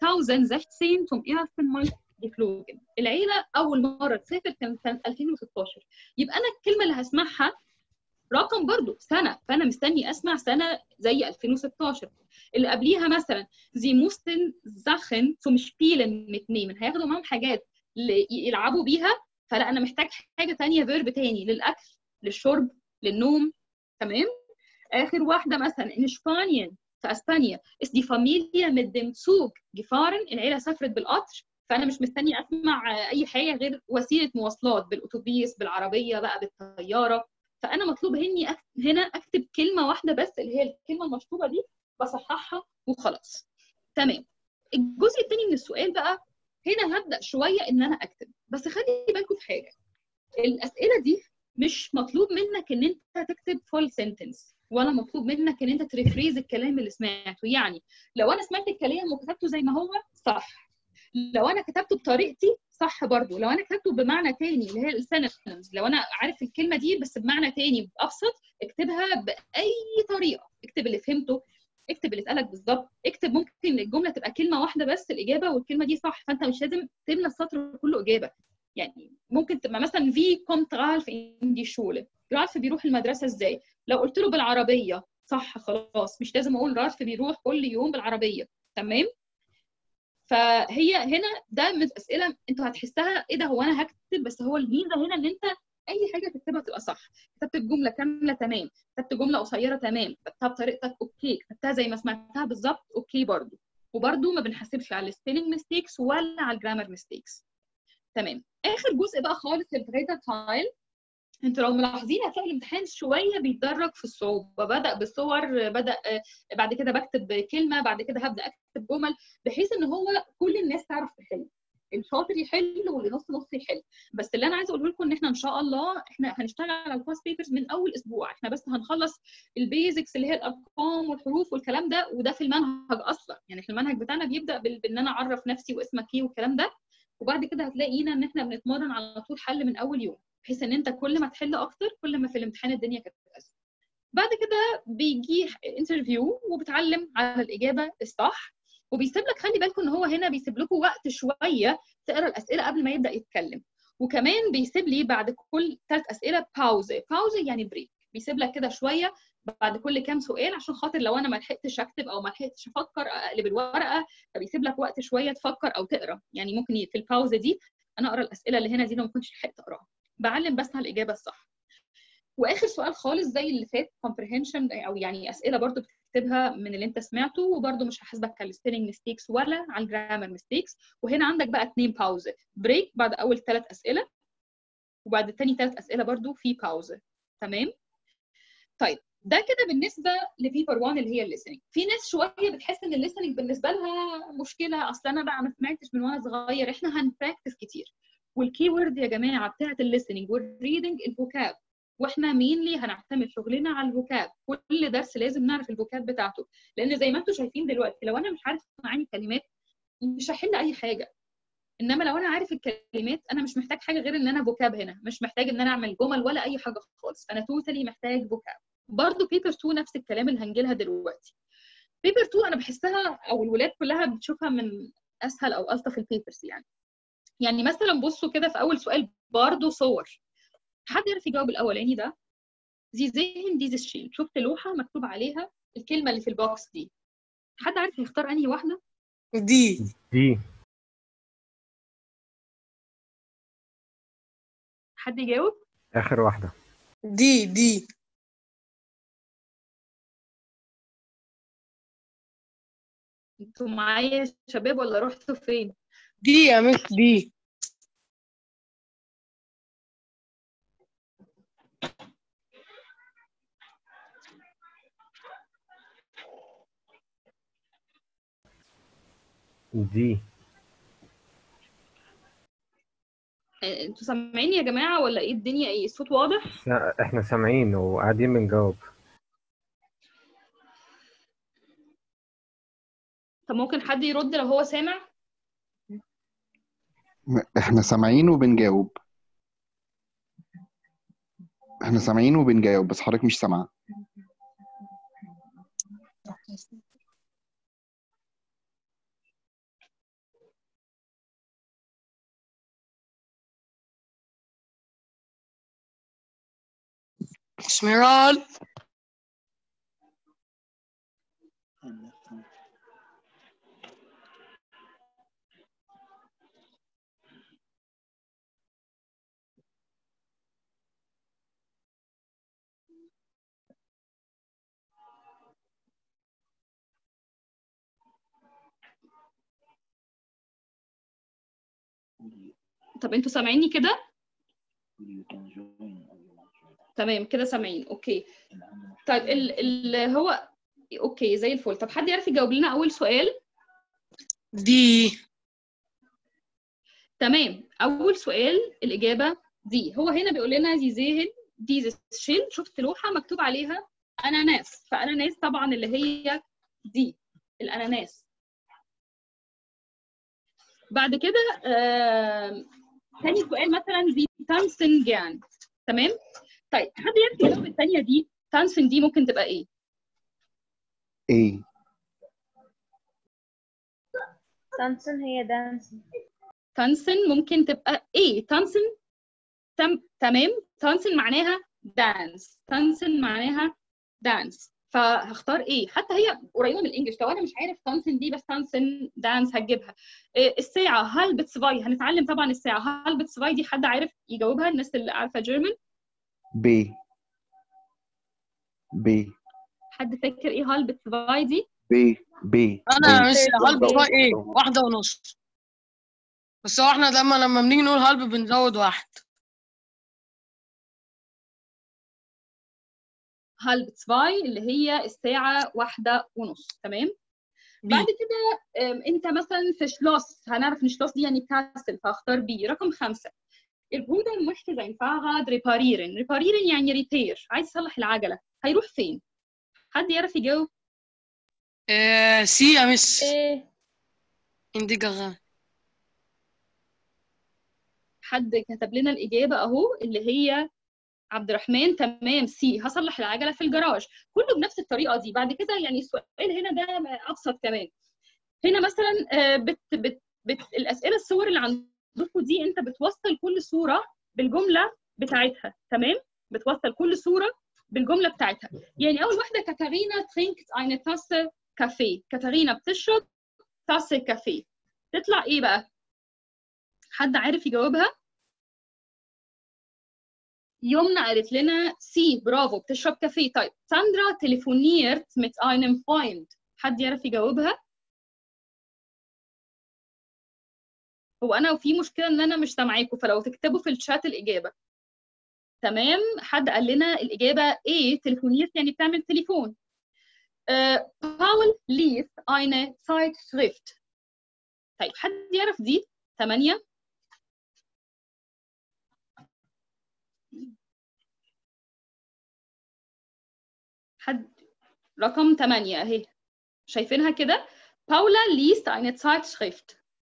2016 zum ersten Mal geflogen العيله اول مره تسافر كانت سنه 2016 يبقى انا الكلمه اللي هسمعها رقم برضو سنه فانا مستني اسمع سنه زي 2016 اللي قبليها مثلا sie mussten Sachen zum Spielen mitnehmen هياخدوا معاهم حاجات ل- يلعبوا بيها فلا انا محتاج حاجه تانية فيرب تاني للاكل للشرب للنوم تمام اخر واحده مثلا in Spanien في اسبانيا ist die Familie mit dem Zug gefahren العيله سافرت بالقطر فانا مش مستني اسمع اي حاجه غير وسيله مواصلات بالاتوبيس بالعربيه بقى بالطياره فانا مطلوب مني أك- هنا اكتب كلمه واحده بس اللي هي الكلمه المشطوبه دي بصححها وخلاص تمام الجزء الثاني من السؤال بقى هنا هبدا شويه ان انا اكتب بس خلي بالكم في حاجه الاسئله دي مش مطلوب منك ان انت تكتب فول سنتنس ولا مطلوب منك ان انت تريفريز الكلام اللي سمعته يعني لو انا سمعت الكلام وكتبته زي ما هو صح لو انا كتبته بطريقتي صح برضو لو انا كتبته بمعنى تاني اللي هي السينونيمز لو انا عارف الكلمه دي بس بمعنى تاني ابسط اكتبها باي طريقه اكتب اللي فهمته اكتب اللي اتقالك بالظبط اكتب ممكن الجمله تبقى كلمه واحده بس الاجابه والكلمه دي صح فانت مش لازم تملى السطر كله اجابه يعني ممكن تبقى مثلا في كومت رالف ان دي شوله رالف بيروح المدرسه ازاي لو قلت له بالعربيه صح خلاص مش لازم اقول رالف بيروح كل يوم بالعربيه تمام فهي هنا ده من الاسئله انتوا هتحسها ايه ده هو انا هكتب بس هو الميزه هنا ان انت اي حاجه تكتبها تبقى صح كتبت الجمله كامله تمام كتبت جمله قصيره تمام كتبتها بطريقتك اوكي كتبتها زي ما سمعتها بالظبط اوكي برضو وبرضو ما بنحاسبش على السبيلنج ميستيكس ولا على الجرامر ميستيكس تمام اخر جزء بقى خالص الفريتا تايل انتوا لو ملاحظين هتلاقي الامتحان شويه بيتدرج في الصعوبه بدا بالصور بدا آه، بعد كده بكتب كلمه بعد كده هبدا اكتب جمل بحيث ان هو كل الناس تعرف تحل الشاطر يحل واللي نص نص يحل بس اللي انا عايزه اقوله لكم ان احنا ان شاء الله احنا هنشتغل على الباست بيبرز من اول اسبوع احنا بس هنخلص البيزكس اللي هي الارقام والحروف والكلام ده وده في المنهج اصلا يعني في المنهج بتاعنا بيبدا بال- بان انا اعرف نفسي واسمك ايه والكلام ده وبعد كده هتلاقينا ان احنا بنتمرن على طول حل من اول يوم بحيث ان انت كل ما تحل اكتر كل ما في الامتحان الدنيا كانت اسهل بعد كده بيجي انترفيو وبتعلم على الاجابه الصح وبيسيب لك خلي بالكم ان هو هنا بيسيب لكم وقت شويه تقرا الاسئله قبل ما يبدا يتكلم وكمان بيسيب لي بعد كل ثلاث اسئله باوزه باوزه يعني بريك بيسيب لك كده شويه بعد كل كام سؤال عشان خاطر لو انا ما لحقتش اكتب او ما لحقتش افكر اقلب الورقه فبيسيب لك وقت شويه تفكر او تقرا يعني ممكن في الباوزه دي انا اقرا الاسئله اللي هنا دي لو ما كنتش لحقت اقراها بعلم بس على الاجابه الصح واخر سؤال خالص زي اللي فات comprehension او يعني اسئله برضو بتكتبها من اللي انت سمعته وبرضو مش هحاسبك على السبيلنج ميستيكس ولا على الجرامر ميستيكس وهنا عندك بقى اتنين باوزه بريك بعد اول ثلاث اسئله وبعد التاني ثلاث اسئله برضو في باوزه تمام طيب ده كده بالنسبه لبيبر 1 اللي هي الليسننج في ناس شويه بتحس ان الليسننج بالنسبه لها مشكله اصل انا بقى ما سمعتش من وانا صغير احنا هنبراكتس كتير والكي وورد يا جماعه بتاعت الليسننج والريدنج الفوكاب واحنا مينلي هنعتمد شغلنا على الفوكاب كل درس لازم نعرف الفوكاب بتاعته لان زي ما انتم شايفين دلوقتي لو انا مش عارف معاني كلمات مش هحل اي حاجه انما لو انا عارف الكلمات انا مش محتاج حاجه غير ان انا فوكاب هنا مش محتاج ان انا اعمل جمل ولا اي حاجه خالص انا توتالي محتاج فوكاب برضه بيبر 2 نفس الكلام اللي هنجيلها دلوقتي بيبر 2 انا بحسها او الولاد كلها بتشوفها من اسهل او الطف البيبرز يعني يعني مثلا بصوا كده في اول سؤال برضه صور حد يعرف يجاوب الاولاني ده زي زين ديز شيل شفت لوحه مكتوب عليها الكلمه اللي في البوكس دي حد عارف يختار انهي واحده دي دي حد يجاوب آخر واحدة دي دي انتوا معايا يا شباب ولا رحتوا فين دي يا مس دي دي آه، انتوا سامعيني يا جماعة ولا ايه الدنيا ايه الصوت واضح س- احنا سامعين وقاعدين بنجاوب طب ممكن حد يرد لو هو سامع م- احنا سامعين وبنجاوب احنا سامعين وبنجاوب بس حضرتك مش سامعة اسمرال طب انتوا سامعيني كده تمام كده سامعين اوكي طيب ال ال هو اوكي زي الفل طب حد يعرف يجاوب لنا اول سؤال دي تمام اول سؤال الاجابه دي هو هنا بيقول لنا دي زيهن دي شيل شفت لوحه مكتوب عليها اناناس فاناناس طبعا اللي هي دي الاناناس بعد كده آم، تاني سؤال مثلا دي تانسن جان تمام طيب حد يعرف يجاوب الثانيه دي تانسن دي ممكن تبقى ايه ايه تانسون هي دانس تانسن ممكن تبقى ايه تانسن تم تمام تانسن معناها دانس تانسن معناها دانس فهختار ايه حتى هي قريبه من الانجليش لو انا مش عارف تانسن دي بس تانسن دانس هتجيبها إيه الساعه هل بتسفاي هنتعلم طبعا الساعه هل بتسفاي دي حد عارف يجاوبها الناس اللي عارفه جيرمان ب ب حد فاكر ايه هل بتسفاي دي ب ب انا ب. مش هلب هو ايه واحدة ونص بس هو احنا لما لما بنيجي نقول هلب بنزود واحد هل بتسفاي اللي هي الساعه واحدة ونص تمام بعد بي كده أم، انت مثلا في شلوس هنعرف ان شلوس دي يعني كاسل فاختار بي رقم خمسة البرودة möchte sein Fahrrad reparieren reparieren يعني ريبير عايز يصلح العجلة هيروح فين حد يعرف يجاوب آه سي يا مس ايه اندي جغا حد كتب لنا الإجابة أهو اللي هي عبد الرحمن تمام سي هصلح العجلة في الجراج كله بنفس الطريقة دي بعد كده يعني السؤال هنا ده أبسط كمان هنا مثلا آه، بت بت بت الأسئلة الصور اللي عندكم دي أنت بتوصل كل صورة بالجملة بتاعتها تمام بتوصل كل صورة بالجملة بتاعتها يعني أول واحدة كاتارينا trinkt eine Tasse كافيه كاتارينا بتشرب تاسة كافيه تطلع إيه بقى حد عارف يجاوبها يمنى قالت لنا سي برافو بتشرب كافيه طيب ساندرا تليفونيرت mit einem Freund حد يعرف يجاوبها هو انا وفي مشكله ان انا مش سامعاكم فلو تكتبوا في الشات الاجابه تمام حد قال لنا الاجابه ايه تليفونيرت يعني بتعمل تليفون آه، باول liest eine Zeitschrift طيب حد يعرف دي 8 حد رقم 8 اهي شايفينها كده باولا liest eine Zeitschrift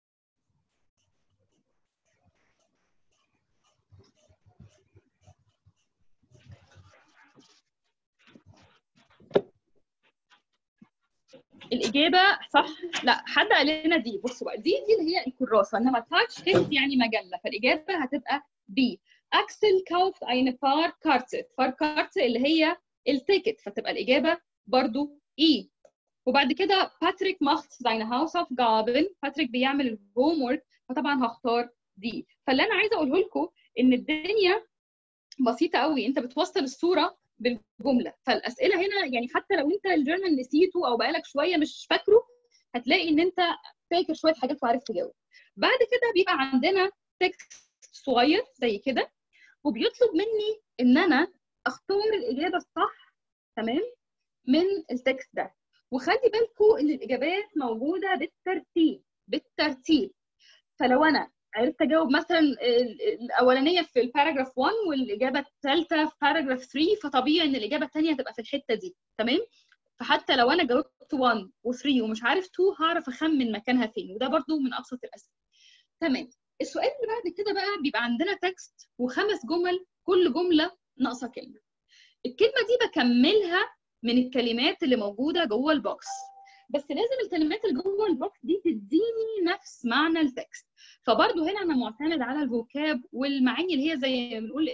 الإجابة صح لا حد قال لنا دي بصوا بقى دي دي اللي هي الكراسة إنما تاتش شريفت يعني مجلة فالإجابة هتبقى بي أكسل كاوفت eine فاركارت فاركارت اللي هي التيكت فتبقى الإجابة برضو إي وبعد كده باتريك ماخت seine Hausaufgaben باتريك بيعمل الهوم ورك فطبعا هختار دي فاللي أنا عايزة أقوله لكم إن الدنيا بسيطة قوي أنت بتوصل الصورة بالجمله فالاسئله هنا يعني حتى لو انت الجيرمان نسيته او بقالك شويه مش فاكره هتلاقي ان انت فاكر شويه حاجات وعارف تجاوب بعد كده بيبقى عندنا تكست صغير زي كده وبيطلب مني ان انا اختار الاجابه الصح تمام من التكست ده وخلي بالكم ان الاجابات موجوده بالترتيب بالترتيب فلو انا عرفت اجاوب مثلا ال- الاولانيه في الباراجراف 1 والاجابه الثالثه في باراجراف 3 فطبيعي ان الاجابه الثانيه تبقى في الحته دي تمام فحتى لو انا جاوبت 1 و3 ومش عارف 2 هعرف اخمن مكانها فين وده برضو من ابسط الاسئله تمام السؤال اللي بعد كده بقى بيبقى عندنا تكست وخمس جمل كل جمله ناقصه كلمه الكلمه دي بكملها من الكلمات اللي موجوده جوه البوكس بس لازم الكلمات اللي جوه البوكس دي تديني نفس معنى التكست فبرضه هنا انا معتمد على الفوكاب والمعاني اللي هي زي ما بنقول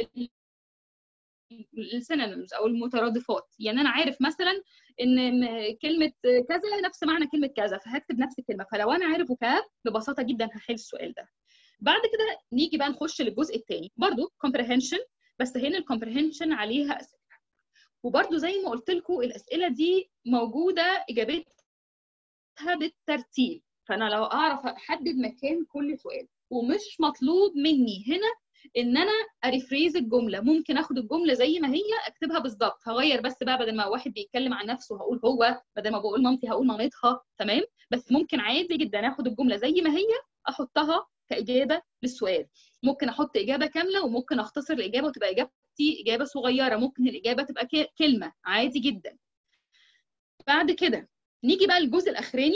السينونيمز او المترادفات يعني انا عارف مثلا ان م- كلمه كذا نفس معنى كلمه كذا فهكتب نفس الكلمه فلو انا عارف فوكاب ببساطه جدا هحل السؤال ده بعد كده نيجي بقى نخش للجزء الثاني برضه comprehension بس هنا الكومبريهنشن عليها اسئله وبرضه زي ما قلت لكم الاسئله دي موجوده اجابتها بالترتيب فانا لو اعرف احدد مكان كل سؤال ومش مطلوب مني هنا ان انا اريفريز الجمله ممكن اخد الجمله زي ما هي اكتبها بالظبط هغير بس بقى بدل ما واحد بيتكلم عن نفسه هقول هو بدل ما بقول مامتي هقول مامتها تمام بس ممكن عادي جدا اخد الجمله زي ما هي احطها كاجابه للسؤال ممكن احط اجابه كامله وممكن اختصر الاجابه وتبقى اجابتي اجابه صغيره ممكن الاجابه تبقى ك- كلمه عادي جدا بعد كده نيجي بقى للجزء الاخراني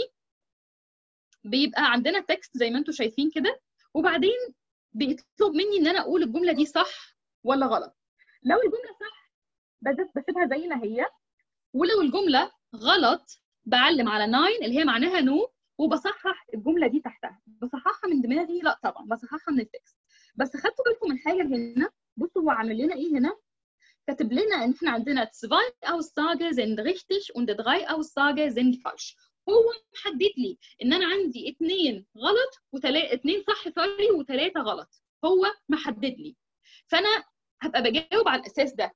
بيبقى عندنا تكست زي ما انتم شايفين كده وبعدين بيطلب مني ان انا اقول الجمله دي صح ولا غلط لو الجمله صح بس- بسيبها زي ما هي ولو الجمله غلط بعلم على 9 اللي هي معناها نو وبصحح الجمله دي تحتها بصححها من دماغي لا طبعا بصححها من التكست بس خدتوا بالكم من حاجه هنا بصوا هو عامل لنا ايه هنا كاتب لنا ان احنا عندنا zwei Aussage sind richtig und drei Aussage sind falsch هو محدد لي ان انا عندي اثنين غلط وثلاثه اثنين صح سوري وثلاثه غلط هو محدد لي فانا هبقى بجاوب على الاساس ده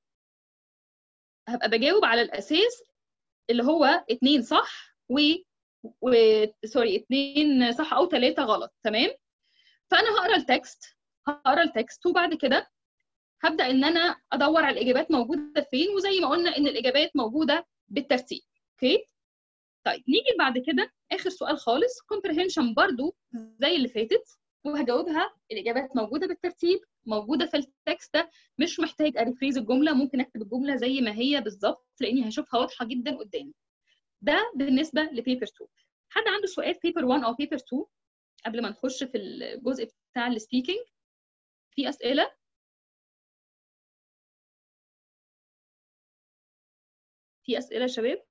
هبقى بجاوب على الاساس اللي هو اثنين صح و و سوري اثنين صح او ثلاثه غلط تمام فانا هقرا التكست هقرا التكست وبعد كده هبدا ان انا ادور على الاجابات موجوده فين وزي ما قلنا ان الاجابات موجوده بالترتيب اوكي طيب نيجي بعد كده اخر سؤال خالص comprehension برضو زي اللي فاتت وهجاوبها الاجابات موجوده بالترتيب موجوده في التكست ده مش محتاج اريفريز الجمله ممكن اكتب الجمله زي ما هي بالظبط لاني هشوفها واضحه جدا قدامي ده بالنسبه لبيبر 2 حد عنده سؤال بيبر 1 او بيبر 2 قبل ما نخش في الجزء بتاع السبيكينج في اسئله في اسئله يا شباب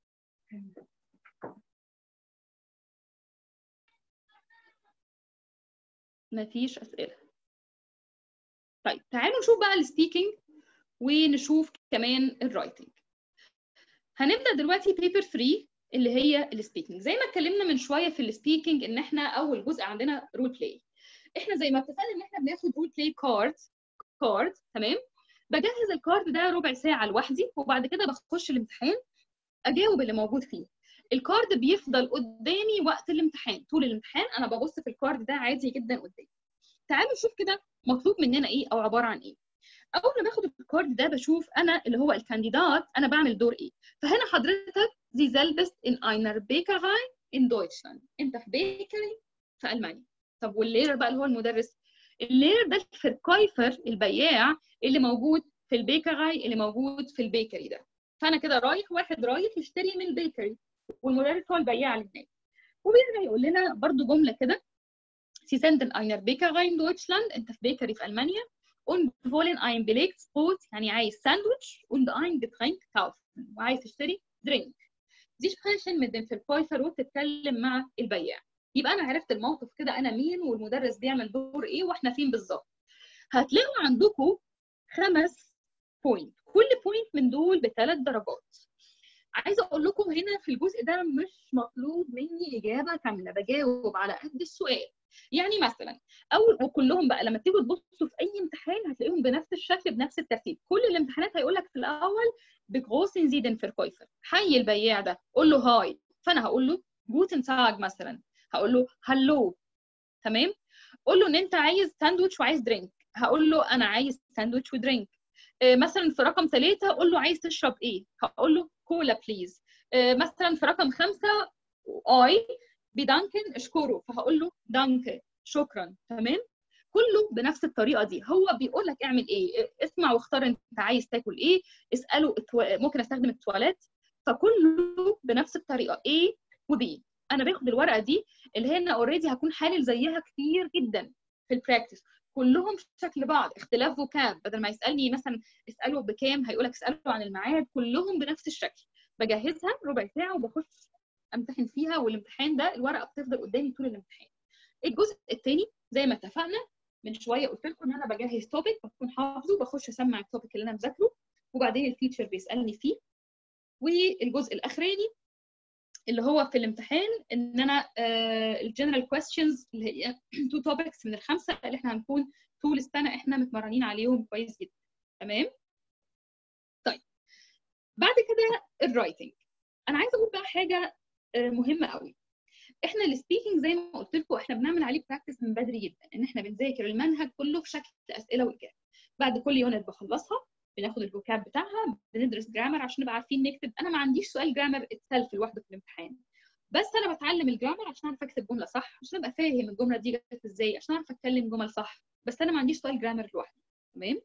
مفيش اسئله طيب تعالوا نشوف بقى السبيكينج ونشوف كمان الرايتنج هنبدا دلوقتي بيبر 3 اللي هي السبيكينج زي ما اتكلمنا من شويه في السبيكينج ان احنا اول جزء عندنا رول بلاي احنا زي ما اتفقنا ان احنا بناخد رول بلاي كارد كارد تمام بجهز الكارد ده ربع ساعه لوحدي وبعد كده بخش الامتحان اجاوب اللي موجود فيه الكارد بيفضل قدامي وقت الامتحان طول الامتحان انا ببص في الكارد ده عادي جدا قدامي تعالوا نشوف كده مطلوب مننا ايه او عباره عن ايه اول ما باخد الكارد ده بشوف انا اللي هو الكانديدات انا بعمل دور ايه فهنا حضرتك زي زلبست in einer Bäckerei in Deutschland انت في بيكري في المانيا طب واللير بقى اللي هو المدرس اللير ده الفركايفر البياع اللي موجود في البيكري اللي موجود في البيكري ده فانا كده رايح واحد رايح يشتري من البيكري والمدرس هو البياع اللي هناك وبيرجع يقول لنا برضو جمله كده Sie senden einer Bäckerei in Deutschland انت في بيكري في المانيا und wollen ein belegtes Brot يعني عايز ساندويتش und ein Getränk kaufen وعايز تشتري درينك دي sprechen mit dem Verkäufer وتتكلم مع البياع يبقى انا عرفت الموقف كده انا مين والمدرس بيعمل دور ايه واحنا فين بالظبط هتلاقوا عندكم خمس بوينت كل بوينت من دول بثلاث درجات عايزه اقول لكم هنا في الجزء ده مش مطلوب مني اجابه كامله بجاوب على قد السؤال يعني مثلا اول وكلهم بقى لما تيجوا تبصوا في اي امتحان هتلاقيهم بنفس الشكل بنفس الترتيب كل الامتحانات هيقول لك في الاول بجروسن زيدن فيركويفر حي البياع ده قول له هاي فانا هقول له جوتن تاج مثلا هقول له هلو تمام قول له ان انت عايز ساندوتش وعايز درينك هقول له انا عايز ساندوتش ودرينك آه، مثلا في رقم ثلاثة قول له عايز تشرب ايه هقول له كولا بليز مثلا في رقم خمسة اي بدانكن اشكره فهقول له دانك شكرا تمام كله بنفس الطريقه دي هو بيقول لك اعمل ايه اسمع واختار انت عايز تاكل ايه اساله التو... ممكن استخدم التواليت فكله بنفس الطريقه A و B انا باخد الورقه دي اللي هي انا اوريدي هكون حالل زيها كتير جدا في البراكتس كلهم شكل بعض اختلاف فوكاب بدل ما يسالني مثلا اساله بكام هيقول لك اساله عن الميعاد كلهم بنفس الشكل بجهزها ربع ساعه وبخش امتحن فيها والامتحان ده الورقه بتفضل قدامي طول الامتحان الجزء الثاني زي ما اتفقنا من شويه قلت لكم ان انا بجهز توبيك بكون حافظه بخش اسمع التوبيك اللي انا مذاكره وبعدين التيتشر بيسالني فيه والجزء الاخراني اللي هو في الامتحان ان انا الجنرال كويستشنز اللي هي تو توبكس من الخمسه اللي احنا هنكون طول السنه احنا متمرنين عليهم كويس جدا تمام طيب بعد كده الرايتنج انا عايزه اقول بقى حاجه آه، مهمه قوي احنا السبيكنج زي ما قلت لكم احنا بنعمل عليه براكتس من بدري جدا ان احنا بنذاكر المنهج كله في شكل اسئله واجابه بعد كل يونت بخلصها بناخد الفوكاب بتاعها بندرس جرامر عشان نبقى عارفين نكتب انا ما عنديش سؤال جرامر اتسلف لوحده في الامتحان بس انا بتعلم الجرامر عشان اعرف اكتب جمله صح عشان ابقى فاهم الجمله دي جت ازاي عشان اعرف اتكلم جمل صح بس انا ما عنديش سؤال جرامر لوحده تمام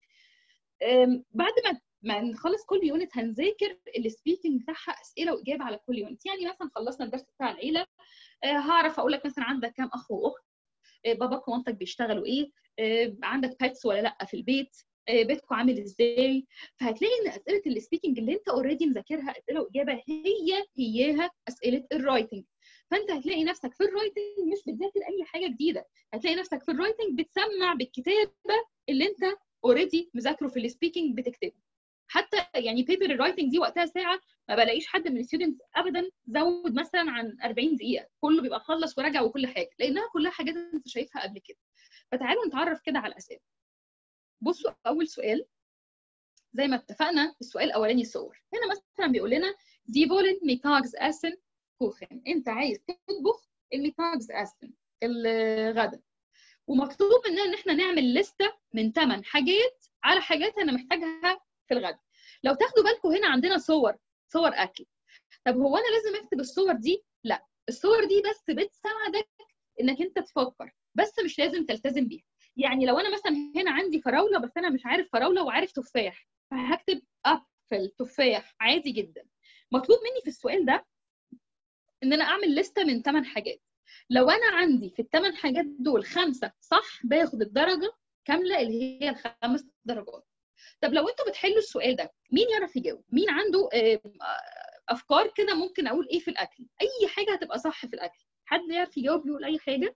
أم، بعد ما ما نخلص كل يونت هنذاكر السبيكنج بتاعها اسئله واجابه على كل يونت يعني مثلا خلصنا الدرس بتاع العيله آه، هعرف اقول لك مثلا عندك كام اخ واخت آه، باباك ومامتك بيشتغلوا ايه آه، عندك بيتس ولا لا في البيت آه، بيتكم عامل ازاي فهتلاقي ان اسئله السبيكنج اللي انت اوريدي مذاكرها اسئله واجابه هي هياها اسئله الرايتنج فانت هتلاقي نفسك في الرايتنج مش بتذاكر اي حاجه جديده هتلاقي نفسك في الرايتنج بتسمع بالكتابه اللي انت اوريدي مذاكره في السبيكنج بتكتبه حتى يعني بيبر الرايتنج دي وقتها ساعه ما بلاقيش حد من الستودنتس ابدا زود مثلا عن 40 دقيقه كله بيبقى خلص ورجع وكل حاجه لانها كلها حاجات انت شايفها قبل كده فتعالوا نتعرف كده على الاسئله بصوا اول سؤال زي ما اتفقنا السؤال الاولاني صور هنا مثلا بيقول لنا دي فولن ميتاجز اسن كوخن انت عايز تطبخ الميتاجز اسن الغدا ومطلوب مننا ان احنا نعمل لستة من 8 حاجات على حاجات انا محتاجها في الغدا لو تاخدوا بالكم هنا عندنا صور صور اكل طب هو انا لازم اكتب الصور دي لا الصور دي بس بتساعدك انك انت تفكر بس مش لازم تلتزم بيها يعني لو انا مثلا هنا عندي فراوله بس انا مش عارف فراوله وعارف تفاح فهكتب ابل تفاح عادي جدا مطلوب مني في السؤال ده ان انا اعمل لستة من 8 حاجات لو انا عندي في الثمان حاجات دول خمسه صح باخد الدرجه كامله اللي هي الخمس درجات طب لو انتوا بتحلوا السؤال ده مين يعرف يجاوب مين عنده آه، افكار كده ممكن اقول ايه في الاكل اي حاجه هتبقى صح في الاكل حد يعرف يجاوب يقول اي حاجه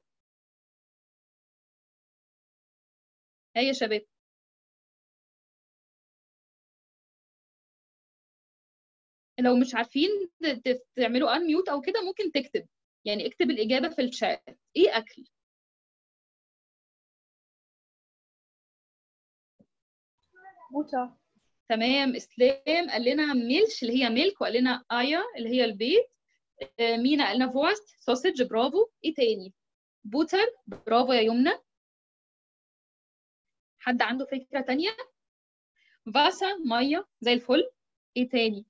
ها يا شباب لو مش عارفين ت- تعملوا ان ميوت او كده ممكن تكتب يعني اكتب الاجابه في الشات ايه اكل بوتا تمام اسلام قال لنا ميلش اللي هي ميلك وقال لنا ايا اللي هي البيض آه، مينا قال لنا فوست سوسج برافو ايه تاني بوتر برافو يا يمنى حد عنده فكره تانية فاسا ميه زي الفل ايه تاني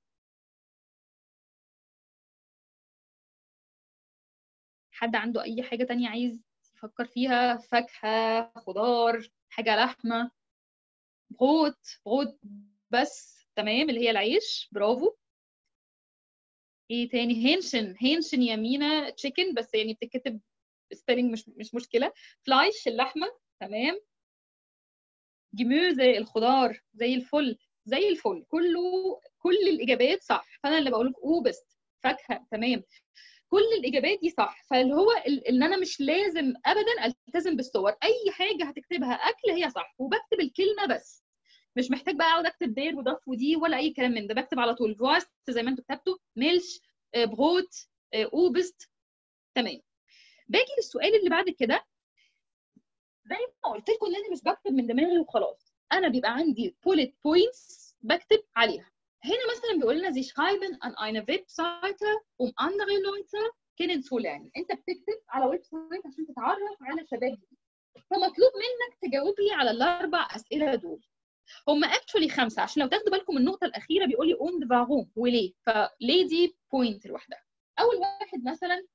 حد عنده اي حاجه تانية عايز يفكر فيها فاكهه خضار حاجه لحمه بروت بروت بس تمام اللي هي العيش برافو ايه تاني هينشن هينشن يمينة تشيكن بس يعني بتتكتب سبيلنج مش مش مشكله فلايش اللحمه تمام جموزه الخضار زي الفل زي الفل كله كل الاجابات صح فانا اللي بقول لك اوبست فاكهه تمام كل الاجابات دي صح فاللي هو ال- ان انا مش لازم ابدا التزم بالصور اي حاجه هتكتبها اكل هي صح وبكتب الكلمه بس مش محتاج بقى اقعد اكتب دير وضف ودي ولا اي كلام من ده بكتب على طول فواست زي ما انتوا كتبتوا ميلش آه، بروت آه، اوبست تمام باجي للسؤال اللي بعد كده زي ما قلت لكم ان انا مش بكتب من دماغي وخلاص انا بيبقى عندي bullet points بكتب عليها هنا مثلا بيقول لنا sie schreiben an einer Webseite um andere Leute kennenzulernen انت بتكتب على ويب سايت عشان تتعرف على شباب جديد فمطلوب منك تجاوب لي على الاربع اسئله دول هم اكشولي خمسه عشان لو تاخدوا بالكم من النقطه الاخيره بيقول لي اون فاغوم وليه فليه دي بوينت لوحدها اول واحد مثلا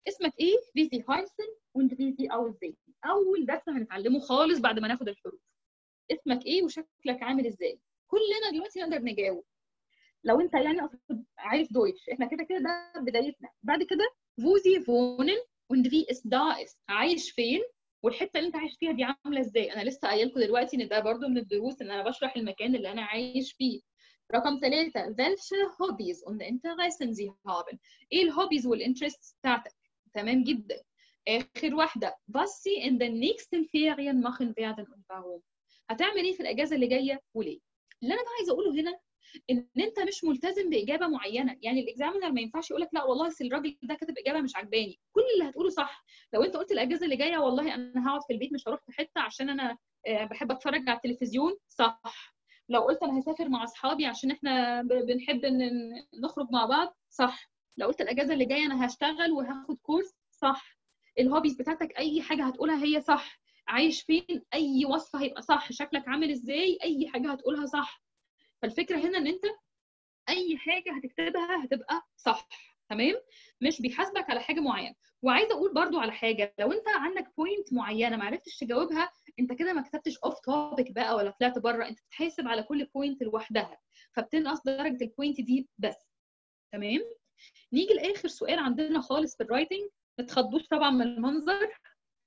اسمك ايه wie sie heißen und wie sie aussehen اول درس هنتعلمه خالص بعد ما ناخد الحروف اسمك ايه وشكلك عامل ازاي كلنا دلوقتي نقدر نجاوب لو انت يعني اصلا عارف دويتش احنا كده كده ده بدايتنا بعد كده wo sie wohnen und wie es da ist عايش فين والحته اللي انت عايش فيها دي عامله ازاي انا لسه قايل لكم دلوقتي ان ده برضو من الدروس ان انا بشرح المكان اللي انا عايش فيه رقم ثلاثة welche Hobbys und Interessen Sie haben ايه الهوبيز والانترست بتاعتك تمام جدا اخر واحدة was Sie in den nächsten Ferien machen werden und warum هتعمل ايه في الاجازة اللي جاية وليه اللي انا بقى عايزه اقوله هنا ان انت مش ملتزم باجابه معينه يعني الاكزامينر ما ينفعش يقول لك لا والله أصل الراجل ده كاتب اجابه مش عجباني كل اللي هتقوله صح لو انت قلت الاجازه اللي جايه والله انا هقعد في البيت مش هروح في حته عشان انا آه، بحب اتفرج على التلفزيون صح لو قلت انا هسافر مع اصحابي عشان احنا ب- بنحب ان نخرج مع بعض صح لو قلت الاجازه اللي جايه انا هشتغل وهاخد كورس صح الهوبيز بتاعتك اي حاجه هتقولها هي صح عايش فين اي وصفه هيبقى صح شكلك عامل ازاي اي حاجه هتقولها صح فالفكره هنا ان انت اي حاجه هتكتبها هتبقى صح تمام مش بيحاسبك على حاجه معينه وعايزه اقول برضو على حاجه لو انت عندك بوينت معينه ما عرفتش تجاوبها انت كده ما كتبتش اوف توبيك بقى ولا طلعت بره انت بتحاسب على كل بوينت لوحدها فبتنقص درجه البوينت دي بس تمام نيجي لاخر سؤال عندنا خالص في الرايتنج ما تخضوش طبعا من المنظر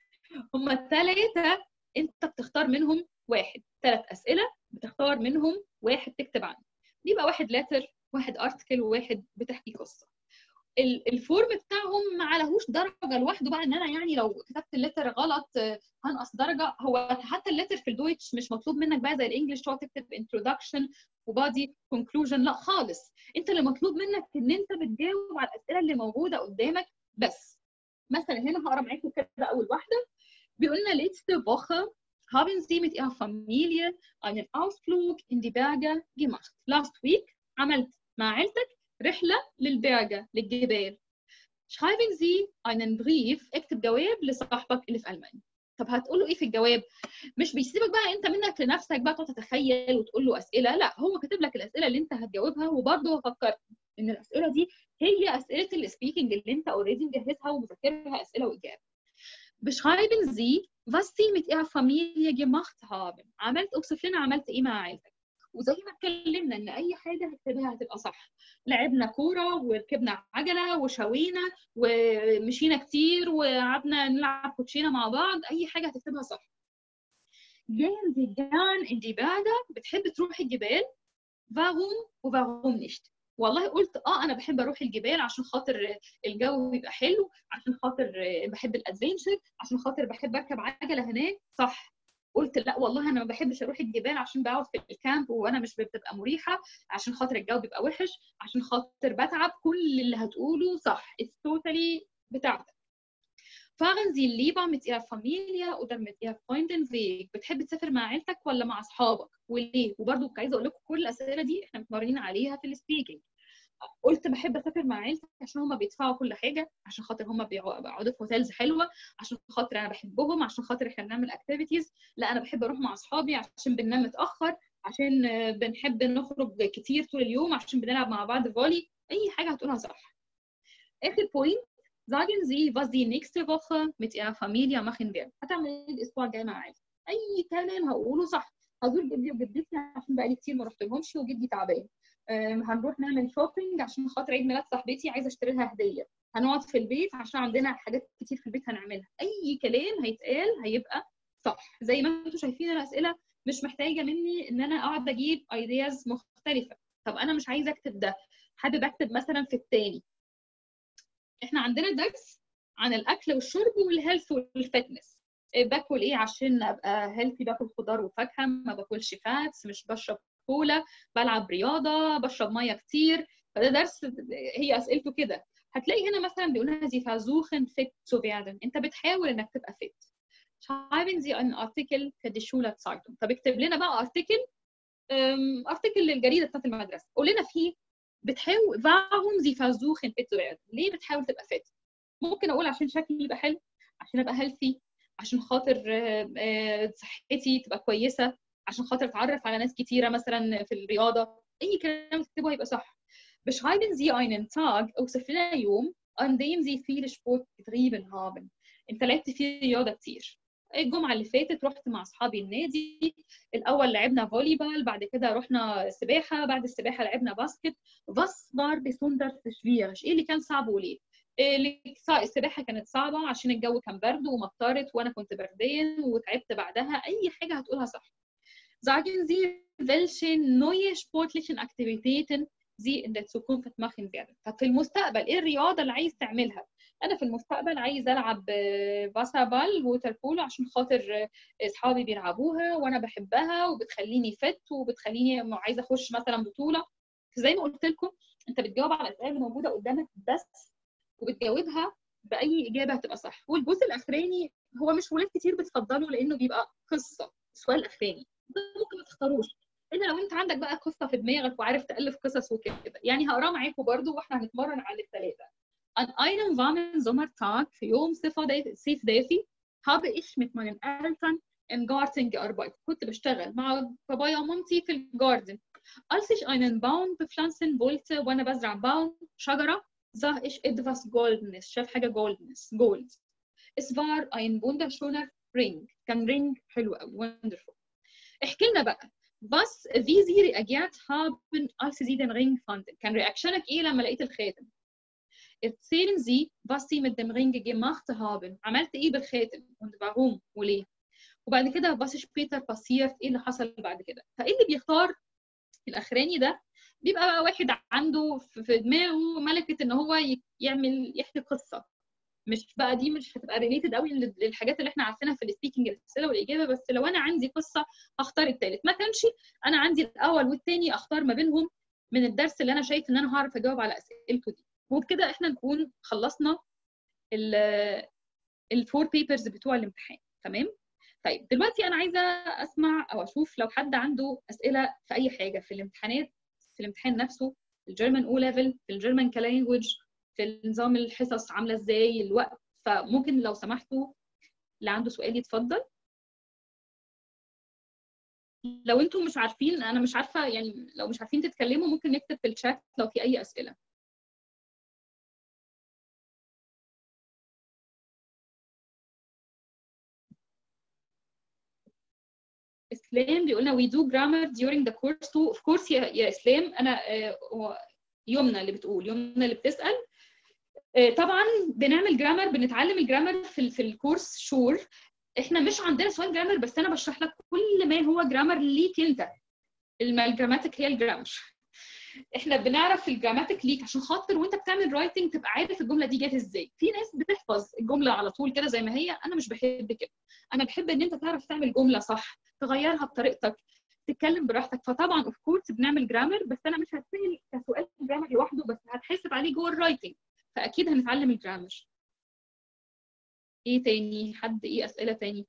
هما ثلاثه انت بتختار منهم واحد ثلاث اسئله بتختار منهم واحد تكتب عنه بيبقى واحد لاتر واحد ارتكل وواحد بتحكي قصه ال- الفورم بتاعهم ما عليهوش درجه لوحده بقى ان انا يعني لو كتبت اللتر غلط آه، هنقص درجه هو حتى اللتر في الدويتش مش مطلوب منك بقى زي الانجليش تقعد تكتب انتروداكشن وبادي كونكلوجن لا خالص انت اللي مطلوب منك ان انت بتجاوب على الاسئله اللي موجوده قدامك بس مثلا هنا هقرا معاكم كده اول واحده بيقول لنا letzte Woche haben Sie mit Ihrer Familie einen Ausflug in die Berge gemacht. Last week عملت مع عيلتك رحلة للبرجة للجبال. Schreiben Sie einen Brief اكتب جواب لصاحبك اللي في ألمانيا. طب هتقول له ايه في الجواب؟ مش بيسيبك بقى انت منك لنفسك بقى تقعد تتخيل وتقول له اسئله، لا هو كاتب لك الاسئله اللي انت هتجاوبها وبرضه فكرت ان الاسئله دي هي اسئله السبيكنج اللي انت اوريدي مجهزها ومذاكرها اسئله واجابه. Beschreiben Sie, was Sie mit Ihrer Familie gemacht haben. عملت اوصف لنا عملت ايه مع عيلتك. وزي ما اتكلمنا ان اي حاجه هكتبها هتبقى صح. لعبنا كوره وركبنا عجله وشوينا ومشينا كتير وقعدنا نلعب كوتشينه مع بعض اي حاجه هتكتبها صح. Gehen Sie gern in die Berge بتحب تروح الجبال warum وwarum nicht والله قلت اه انا بحب اروح الجبال عشان خاطر الجو بيبقى حلو عشان خاطر بحب الادفنشر عشان خاطر بحب اركب عجله هناك صح قلت لا والله انا ما بحبش اروح الجبال عشان بقعد في الكامب وانا مش بتبقى مريحه عشان خاطر الجو بيبقى وحش عشان خاطر بتعب كل اللي هتقوله صح it's totally بتاعتك fahren Sie lieber mit Ihrer Familie oder mit Ihrer Freundin Weg بتحب تسافر مع عيلتك ولا مع اصحابك وليه وبرده عايزه اقول لكم كل الاسئله دي احنا متمرنين عليها في السبيكنج قلت بحب اسافر مع عيلتي عشان هم بيدفعوا كل حاجه عشان خاطر هم بيقعدوا في هوتيلز حلوه عشان خاطر انا بحبهم عشان خاطر احنا بنعمل اكتيفيتيز لا انا بحب اروح مع اصحابي عشان بننام متاخر عشان بنحب نخرج كتير طول اليوم عشان بنلعب مع بعض فولي اي حاجه هتقولها صح اخر بوينت sagen Sie, was Sie nächste Woche mit Ihrer Familie machen werden. هتعمل ايه الاسبوع الجاي مع عيلتك؟ اي كلام هقوله صح. هزور جدي وجدتي عشان بقالي كتير ما رحتلهمش وجدي تعبان. هنروح نعمل شوبينج عشان خاطر عيد ميلاد صاحبتي عايزه اشتري لها هديه. هنقعد في البيت عشان عندنا حاجات كتير في البيت هنعملها. اي كلام هيتقال هيبقى صح. زي ما انتم شايفين الاسئله مش محتاجه مني ان انا اقعد اجيب ايدياز مختلفه. طب انا مش عايزه اكتب ده. حابب اكتب مثلا في التاني. احنا عندنا درس عن الاكل والشرب والهيلث والفتنس باكل ايه عشان ابقى هيلثي باكل خضار وفاكهه ما باكلش فاتس مش بشرب كولا بلعب رياضه بشرب ميه كتير فده درس هي اسئلته كده هتلاقي هنا مثلا بيقول لنا sie versuchen fit zu werden انت بتحاول انك تبقى fit schreiben Sie einen Artikel für die Schulzeitung طب اكتب لنا بقى ارتكل ارتكل للجريده بتاعت المدرسه قول لنا فيه بتحاول warum sie versuchen fit zu werden ليه بتحاول تبقى fit ممكن اقول عشان شكلي يبقى حلو عشان ابقى healthy عشان خاطر صحتي تبقى كويسه عشان خاطر اتعرف على ناس كتيره مثلا في الرياضه اي كلام تكتبه هيبقى صح beschreiben Sie einen Tag اوصف لنا يوم an dem sie viele Sport getrieben haben انت لعبت فيه رياضه كتير الجمعه اللي فاتت رحت مع اصحابي النادي الاول لعبنا فولي بال بعد كده رحنا سباحه بعد السباحه لعبنا باسكت was war besonders schwierig ايه اللي كان صعب وليه اللي صع- السباحه كانت صعبه عشان الجو كان برد ومطرت وانا كنت بردان وتعبت بعدها اي حاجه هتقولها صح Sagen Sie, welche neue sportlichen Aktivitäten Sie in der Zukunft machen werden. ففي المستقبل ايه الرياضه اللي عايز تعملها؟ انا في المستقبل عايز العب آه، باسا بال ووتر بولو عشان خاطر آه، اصحابي بيلعبوها وانا بحبها وبتخليني فت وبتخليني م- عايزه اخش مثلا بطوله زي ما قلت لكم انت بتجاوب على الاسئله اللي موجوده قدامك بس وبتجاوبها باي اجابه هتبقى صح والجزء الاخراني هو مش ولاد كتير بتفضله لانه بيبقى قصه السؤال الاخراني ده ممكن ما تختاروش الا لو انت عندك بقى قصه في دماغك وعارف تالف قصص وكده يعني هقراه معاكم برضو واحنا هنتمرن على الثلاثه An einem warmen Sommertag في يوم صيف دا- صيف دافي habe ich mit meinen Eltern im Garten gearbeitet. كنت بشتغل مع بابايا ومامتي في الجاردن. Als ich einen Baum bepflanzen wollte وانا بزرع باوم شجره sah ich etwas Goldenes. شاف حاجه Goldenes. Gold. Es war ein wunderschöner Ring. كان رينج حلو قوي. Wonderful. احكي لنا بقى was wie sie reagiert haben als sie den Ring fanden. كان رياكشنك ايه لما لقيت الخاتم؟ erzählen Sie, was Sie mit dem Ring gemacht haben. عملت ايه بالخاتم und warum وليه؟ وبعد كده was später passiert ايه اللي حصل بعد كده؟ فايه اللي بيختار الاخراني ده بيبقى بقى واحد عنده في في دماغه ملكه ان هو ي- يعمل يحكي قصه مش بقى دي مش هتبقى ريليتد قوي لل- للحاجات اللي احنا عارفينها في السبيكنج الاسئله والاجابه بس لو انا عندي قصه هختار الثالث ما كانش انا عندي الاول والثاني اختار ما بينهم من الدرس اللي انا شايف ان انا هعرف اجاوب على اسئلته دي وبكده احنا نكون خلصنا الفور بيبرز بتوع الامتحان تمام طيب دلوقتي انا عايزه اسمع او اشوف لو حد عنده اسئله في اي حاجه في الامتحانات في الامتحان نفسه في الجيرمان او ليفل في الجيرمان كلانجوج في نظام الحصص عامله ازاي الوقت فممكن لو سمحتوا اللي عنده سؤال يتفضل لو انتم مش عارفين انا مش عارفه يعني لو مش عارفين تتكلموا ممكن نكتب في الشات لو في اي اسئله اسلام بيقول لنا we do grammar during the course too of course يا, يا اسلام انا آه، هو يمنى اللي بتقول يمنى اللي بتسال آه، طبعا بنعمل جرامر بنتعلم الجرامر في ال- في الكورس شور احنا مش عندنا سؤال جرامر بس انا بشرح لك كل ما هو جرامر ليك انت الم- الجراماتيك هي الجرامر احنا بنعرف الجراماتيك ليك عشان خاطر وانت بتعمل رايتنج تبقى عارف الجمله دي جت ازاي في ناس بتحفظ الجمله على طول كده زي ما هي انا مش بحب كده انا بحب ان انت تعرف تعمل جمله صح تغيرها بطريقتك تتكلم براحتك فطبعا اوف كورس بنعمل جرامر بس انا مش هتسال كسؤال جرامر لوحده بس هتحاسب عليه جوه الرايتنج فاكيد هنتعلم الجرامر ايه تاني حد ايه اسئله تاني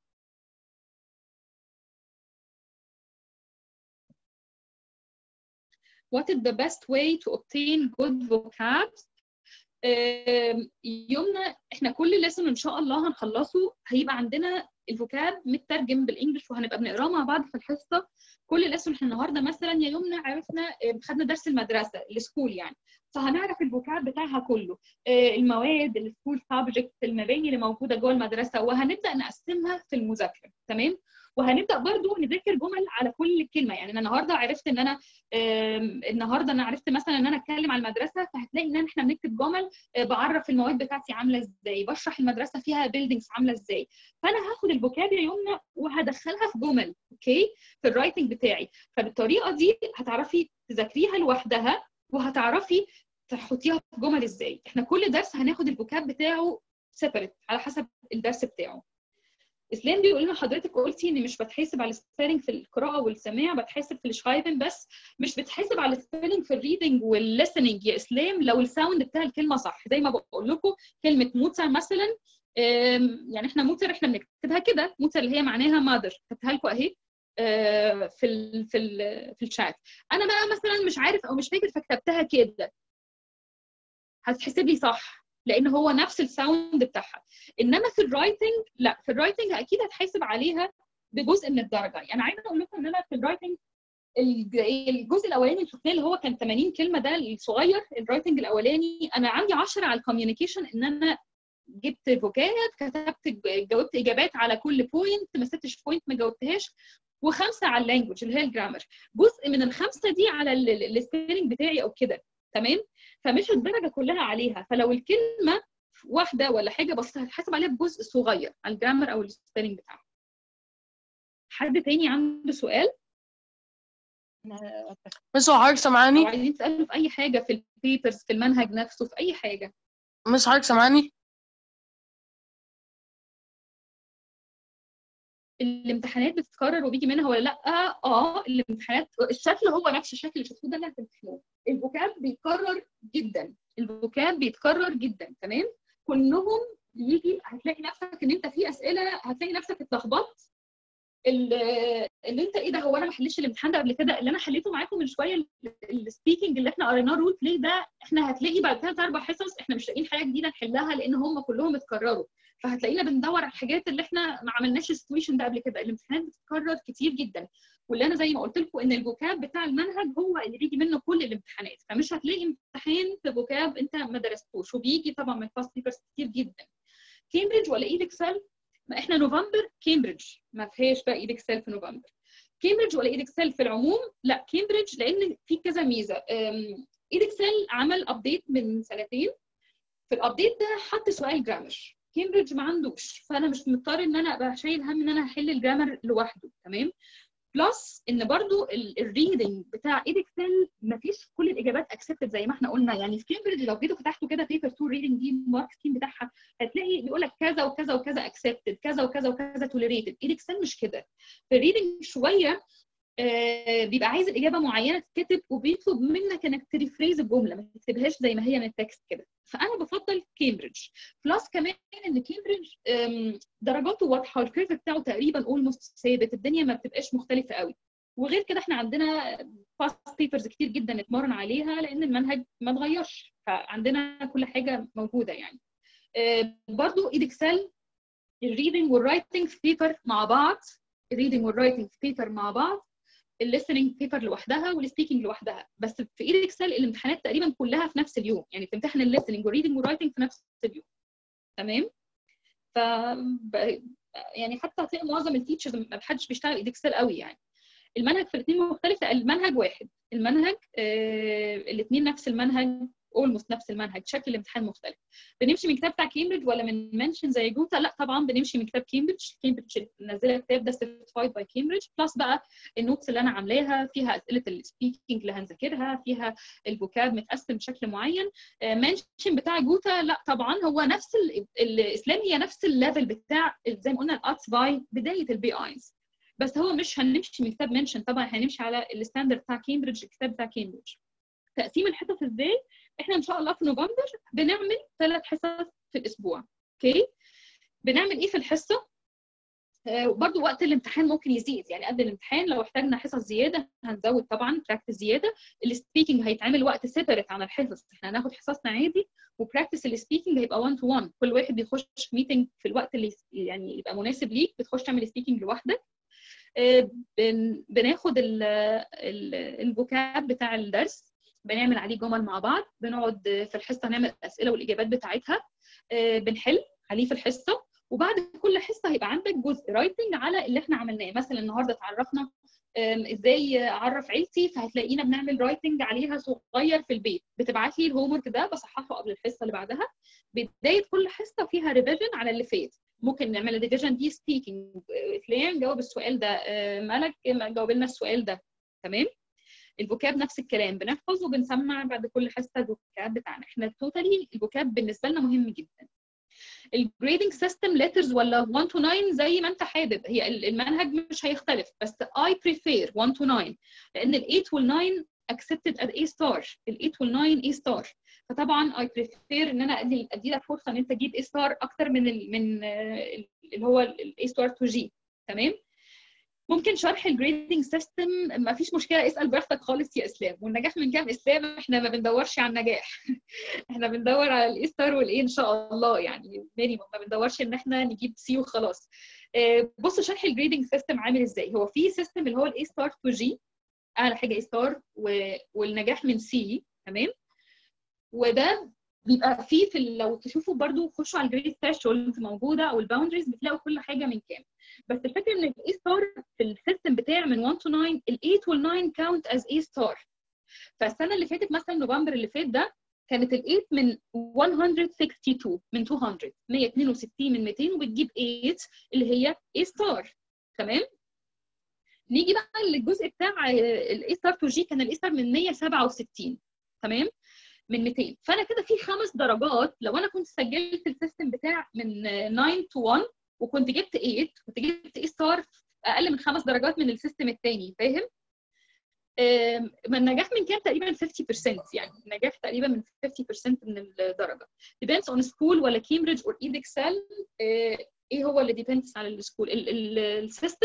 What is the best way to obtain good vocab آم، يومنا احنا كل ليسون ان شاء الله هنخلصه هيبقى عندنا الفوكاب مترجم بالانجلش وهنبقى بنقراه مع بعض في الحصه كل ليسون احنا النهارده مثلا يا يومنا عرفنا آه، خدنا درس المدرسه السكول يعني فهنعرف الفوكاب بتاعها كله آه، المواد السكول سابجكت المباني اللي موجوده جوه المدرسه وهنبدا نقسمها في المذاكره تمام وهنبدا برضو نذاكر جمل على كل كلمه يعني انا النهارده عرفت ان انا آم، النهارده انا عرفت مثلا ان انا اتكلم على المدرسه فهتلاقي ان احنا بنكتب جمل آه، بعرف المواد بتاعتي عامله ازاي بشرح المدرسه فيها بيلدينجز عامله ازاي فانا هاخد الفوكاب يا يمنى وهدخلها في جمل اوكي في الرايتنج بتاعي فبالطريقه دي هتعرفي تذاكريها لوحدها وهتعرفي تحطيها في جمل ازاي احنا كل درس هناخد الفوكاب بتاعه سيبريت على حسب الدرس بتاعه اسلام بيقول لنا حضرتك قلتي اني مش بتحاسب على السبيلنج في القراءه والسماع بتحاسب في الشرايبن بس مش بتحاسب على السبيلنج في الريدنج والليسننج يا اسلام لو الساوند بتاع الكلمه صح زي ما بقول لكم كلمه موتر مثلا آم، يعني احنا موتر احنا بنكتبها كده موتر اللي هي معناها مادر كتبتها لكم اهي آه، في ال في ال في الشات انا بقى مثلا مش عارف او مش فاكر فكتبتها كده هتحسب لي صح لان هو نفس الساوند بتاعها انما في الرايتنج لا في الرايتنج اكيد هتحاسب عليها بجزء من الدرجه يعني عايزه اقول لكم ان انا في الرايتنج الج- الجزء الاولاني اللي شفناه اللي هو كان 80 كلمه ده الصغير الرايتنج الاولاني انا عندي 10 على الكوميونيكيشن ان انا جبت فوكاب كتبت جاوبت اجابات على كل بوينت ما سبتش بوينت ما جاوبتهاش وخمسه على اللانجوج اللي هي الجرامر جزء من الخمسه دي على السبيلنج بتاعي او كده تمام فمش الدرجه كلها عليها فلو الكلمه واحده ولا حاجه بس هتحاسب عليها بجزء صغير على الجرامر او السبيلنج بتاعها حد تاني عنده سؤال مس هو حضرتك او سامعاني عايزين تسالوا في اي حاجه في البيبرز في المنهج نفسه في اي حاجه مس حضرتك سامعاني الامتحانات بتتكرر وبيجي منها ولا لا اه الامتحانات الشكل هو نفس الشكل اللي شفتوه ده اللي هتمتحنوه الفوكاب بيتكرر جدا الفوكاب بيتكرر جدا تمام كلهم بيجي هتلاقي نفسك ان انت في اسئله هتلاقي نفسك اتلخبطت ال- اللي انت ايه ده هو انا ما حليتش الامتحان ده قبل كده اللي انا حليته معاكم من شويه السبيكنج اللي احنا قريناه رول بلاي ده احنا هتلاقي بعد ثلاث اربع حصص احنا مش لاقيين حاجه جديده نحلها لان هم كلهم اتكرروا فهتلاقينا بندور على الحاجات اللي احنا ما عملناش السيتويشن ده قبل كده الامتحانات بتتكرر كتير جدا واللي انا زي ما قلت لكم ان الفوكاب بتاع المنهج هو اللي بيجي منه كل الامتحانات فمش هتلاقي امتحان في فوكاب انت ما درستوش وبيجي طبعا من فاست بيبرز كتير جدا كامبريدج ولا ايدكسل ما احنا نوفمبر كامبريدج ما فيهاش بقى ايدكسل في نوفمبر كامبريدج ولا ايدكسل في العموم لا كامبريدج لان في كذا ميزه أم، ايدكسل عمل ابديت من سنتين في الابديت ده حط سؤال جرامر كامبريدج ما عندوش فانا مش مضطر ان انا ابقى شايل هم ان انا هحل الجرامر لوحده تمام بلس ان برضو الريدنج بتاع ايدكسل ما فيش كل الاجابات اكسبتد زي ما احنا قلنا يعني في كامبريدج لو جيتوا فتحتوا كده بيبر 2 ريدنج دي المارك سكيم بتاعها هتلاقي بيقول لك كذا وكذا وكذا اكسبتد كذا وكذا وكذا توليريتد ايدكسل مش كده في الريدنج شويه آه، بيبقى عايز الاجابه معينه تتكتب وبيطلب منك انك تريفريز الجمله ما تكتبهاش زي ما هي من التكست كده فانا بفضل كامبريدج بلس كمان ان كامبريدج آم، درجاته واضحه الكيرف بتاعه تقريبا اولموست ثابت الدنيا ما بتبقاش مختلفه قوي وغير كده احنا عندنا باست بيبرز كتير جدا نتمرن عليها لان المنهج ما اتغيرش فعندنا كل حاجه موجوده يعني آه، برضو ايدكسل الريدنج والرايتنج في بيبر مع بعض الريدنج والرايتنج في بيبر مع بعض الليسننج بيبر لوحدها والسبيكنج لوحدها بس في ايد اكسل الامتحانات تقريبا كلها في نفس اليوم يعني بتمتحن الليسننج والريدنج والرايتنج في نفس اليوم تمام ف ب- يعني حتى هتلاقي معظم التيتشرز ما حدش بيشتغل ايد اكسل قوي يعني المنهج في الاثنين مختلف لا، المنهج واحد المنهج آه الاثنين نفس المنهج اولموست نفس المنهج شكل الامتحان مختلف بنمشي من كتاب بتاع كامبريدج ولا من منشن زي جوتا لا طبعا بنمشي من كتاب كامبريدج كامبريدج منزله كتاب ده سيرتيفايد باي كامبريدج بلس بقى النوتس اللي انا عاملاها فيها اسئله السبيكنج اللي هنذاكرها فيها الفوكاب متقسم بشكل معين منشن بتاع جوتا لا طبعا هو نفس ال- الاسلام هي نفس الليفل بتاع زي ما قلنا الارتس باي بدايه البي ايز بس هو مش هنمشي من كتاب منشن طبعا هنمشي على الستاندرد بتاع كامبريدج الكتاب بتاع كامبريدج تقسيم الحصص ازاي احنا ان شاء الله في نوفمبر بنعمل ثلاث حصص في الاسبوع اوكي بنعمل ايه في الحصه آه، برضو وقت الامتحان ممكن يزيد يعني قبل الامتحان لو احتاجنا حصص زياده هنزود طبعا براكتس زياده السبيكنج هيتعمل وقت سيبريت عن الحصص احنا هناخد حصصنا عادي وبراكتس السبيكنج هيبقى 1 تو 1 كل واحد بيخش ميتنج في الوقت اللي يعني يبقى مناسب ليك بتخش تعمل سبيكنج لوحدك آه، بن- بناخد ال- ال- الفوكاب بتاع الدرس بنعمل عليه جمل مع بعض بنقعد في الحصه نعمل الاسئله والاجابات بتاعتها آه، بنحل عليه في الحصه وبعد كل حصه هيبقى عندك جزء رايتنج على اللي احنا عملناه مثلا النهارده اتعرفنا آم، ازاي اعرف عيلتي فهتلاقينا بنعمل رايتنج عليها صغير في البيت بتبعت لي الهوم ورك ده بصححه قبل الحصه اللي بعدها بدايه كل حصه فيها ريفيجن على اللي فات ممكن نعمل الريفيجن دي سبيكينج فلان جاوب السؤال ده آه، ملك جاوب لنا السؤال ده تمام الفوكاب نفس الكلام بنحفظ وبنسمع بعد كل حصه الفوكاب بتاعنا احنا توتالي الفوكاب بالنسبه لنا مهم جدا الجريدنج سيستم ليترز ولا 1 تو 9 زي ما انت حابب هي ال- المنهج مش هيختلف بس I prefer 1 to 9 لان ال 8 وال 9 accepted at A star ال 8 وال 9 A star فطبعا I prefer ان انا ادي ادي لك فرصه ان انت تجيب A star اكتر من ال من آه، اللي هو ال A star to G تمام ممكن شرح الجريدنج سيستم ما فيش مشكله اسال براحتك خالص يا اسلام والنجاح من كام اسلام احنا ما بندورش على النجاح احنا بندور على الاي ستار والايه ان شاء الله يعني مينيموم ما بندورش ان احنا نجيب سي وخلاص آه، بص شرح الجريدنج سيستم عامل ازاي هو في سيستم اللي هو الاي ستار تو جي اعلى حاجه اي ستار والنجاح من سي تمام وده بيبقى فيه في ال- لو تشوفوا برضو خشوا على الجريد ثريشولد موجوده او الباوندريز بتلاقوا كل حاجه من كام بس الفكره ان الاي ستار في السيستم بتاع من 1 to 9 ال 8 وال 9 كاونت از اي ستار فالسنه اللي فاتت مثلا نوفمبر اللي فات ده كانت ال 8 من 162 من 200 162 من 200 وبتجيب 8 اللي هي اي ستار تمام نيجي بقى للجزء بتاع الاي ستار تو جي كان الاي ستار من 167 تمام من 200 فانا كده في خمس درجات لو انا كنت سجلت السيستم بتاع من 9 تو 1 وكنت جبت 8 كنت جبت اي ستار اقل من خمس درجات من السيستم الثاني فاهم؟ آم، ما النجاح من كام تقريبا 50% يعني النجاح تقريبا من 50% من الدرجه depends on school ولا كامبريدج or ايدكسل ايه هو اللي depends على السكول السيستم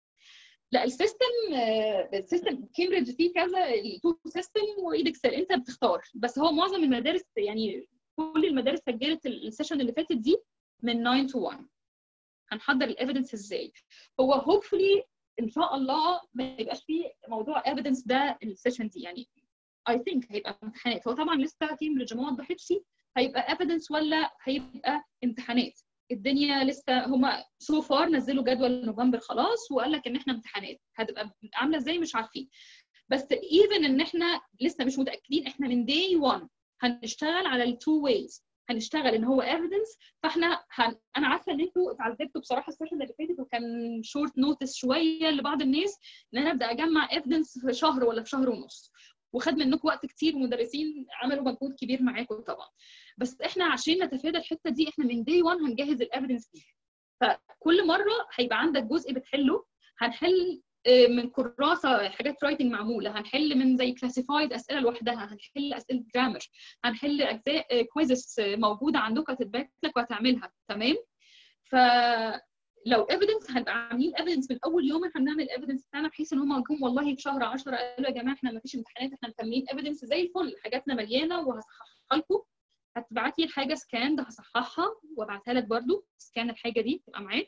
لا السيستم آه، السيستم كامبريدج فيه كذا التو سيستم وايدكسل انت بتختار بس هو معظم المدارس يعني كل المدارس سجلت السيشن اللي فاتت دي من 9 to 1 هنحضر الايفيدنس ازاي هو هوبفully ان شاء الله ما يبقاش فيه موضوع ايفيدنس ده السيشن دي يعني اي ثينك هيبقى امتحانات هو طبعا لسه كامبريدج ما وضحتش هيبقى ايفيدنس ولا هيبقى امتحانات الدنيا لسه هما سو فار نزلوا جدول نوفمبر خلاص وقال لك ان احنا امتحانات هتبقى عامله ازاي مش عارفين بس ايفن ان احنا لسه مش متاكدين احنا من داي 1 هنشتغل على التو ويز هنشتغل ان هو ايفيدنس فاحنا هن... انا عارفه ان انتوا اتعذبتوا بصراحه السيشن اللي فاتت وكان شورت نوتس شويه لبعض الناس ان انا ابدا اجمع ايفيدنس في شهر ولا في شهر ونص وخد منكم وقت كتير ومدرسين عملوا مجهود كبير معاكم طبعا بس احنا عشان نتفادى الحته دي احنا من داي 1 هنجهز الايفيدنس دي فكل مره هيبقى عندك جزء بتحله هنحل آه، من كراسه حاجات رايتنج معموله هنحل من زي كلاسيفايد اسئله لوحدها هنحل اسئله جرامر هنحل اجزاء كويزز موجوده عندك هتتبعت لك وهتعملها تمام ف لو ايفيدنس هنبقى عاملين ايفيدنس من اول يوم احنا بنعمل ايفيدنس بتاعنا بحيث ان هم جم والله في شهر 10 قالوا يا جماعه احنا ما فيش امتحانات احنا مكملين ايفيدنس زي الفل حاجاتنا مليانه وهصححها لكم هتبعت لي الحاجه سكان ده هصححها وابعتها لك برضو سكان الحاجه دي تبقى معاك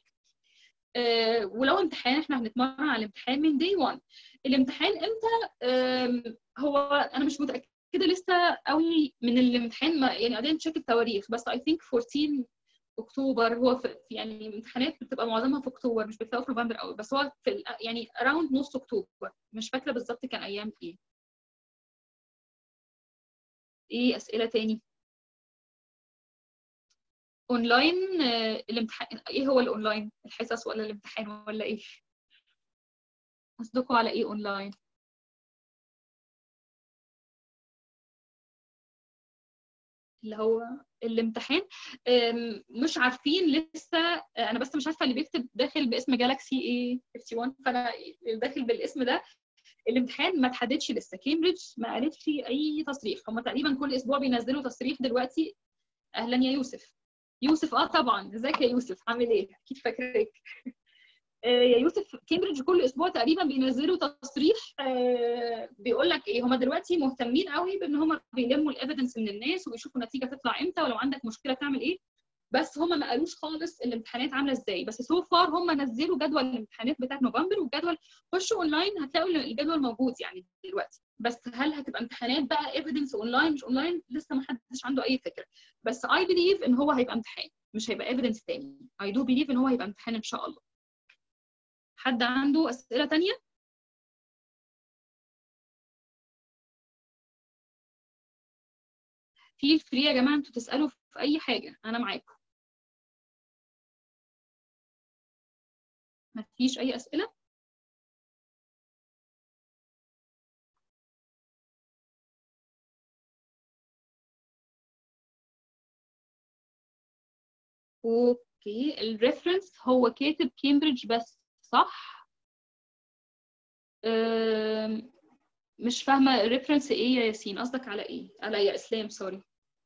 آه ولو امتحان احنا هنتمرن على الامتحان من دي 1 الامتحان امتى آم، هو انا مش متاكده لسه قوي من الامتحان ما يعني قاعدين نشيك التواريخ بس اي ثينك 14 اكتوبر هو في يعني الامتحانات بتبقى معظمها في اكتوبر مش بتلاقوا في نوفمبر قوي بس هو في ال- يعني اراوند نص اكتوبر مش فاكره بالظبط كان ايام ايه ايه اسئله تاني اونلاين آه، الامتحان ايه هو الاونلاين الحصص ولا الامتحان ولا ايه قصدكم على ايه اونلاين اللي هو الامتحان أم، مش عارفين لسه انا بس مش عارفه اللي بيكتب داخل باسم جالاكسي ايه 51 فانا داخل بالاسم ده الامتحان ما اتحددش لسه كامبريدج ما قالتش اي تصريح هم تقريبا كل اسبوع بينزلوا تصريح دلوقتي اهلا يا يوسف يوسف اه طبعا ازيك يا يوسف عامل ايه اكيد فاكرك آه، يا يوسف كامبريدج كل اسبوع تقريبا بينزلوا تصريح آه، بيقول لك ايه هم دلوقتي مهتمين قوي بان هم بيلموا الايفيدنس من الناس وبيشوفوا النتيجه تطلع امتى ولو عندك مشكله تعمل ايه بس هم ما قالوش خالص الامتحانات عامله ازاي بس سو فار هم نزلوا جدول الامتحانات بتاع نوفمبر والجدول خشوا اونلاين هتلاقوا الجدول موجود يعني دلوقتي بس هل هتبقى امتحانات بقى ايفيدنس اونلاين مش اونلاين لسه ما حدش عنده اي فكره بس اي بليف ان هو هيبقى امتحان مش هيبقى ايفيدنس تاني اي دو بليف ان هو هيبقى امتحان ان شاء الله حد عنده اسئله تانية فيل فري يا جماعه انتوا تسالوا في اي حاجه انا معاكم مفيش اي اسئله اوكي الريفرنس هو كاتب كامبريدج بس صح أم، مش فاهمه الريفرنس ايه يا ياسين قصدك على ايه على يا اسلام سوري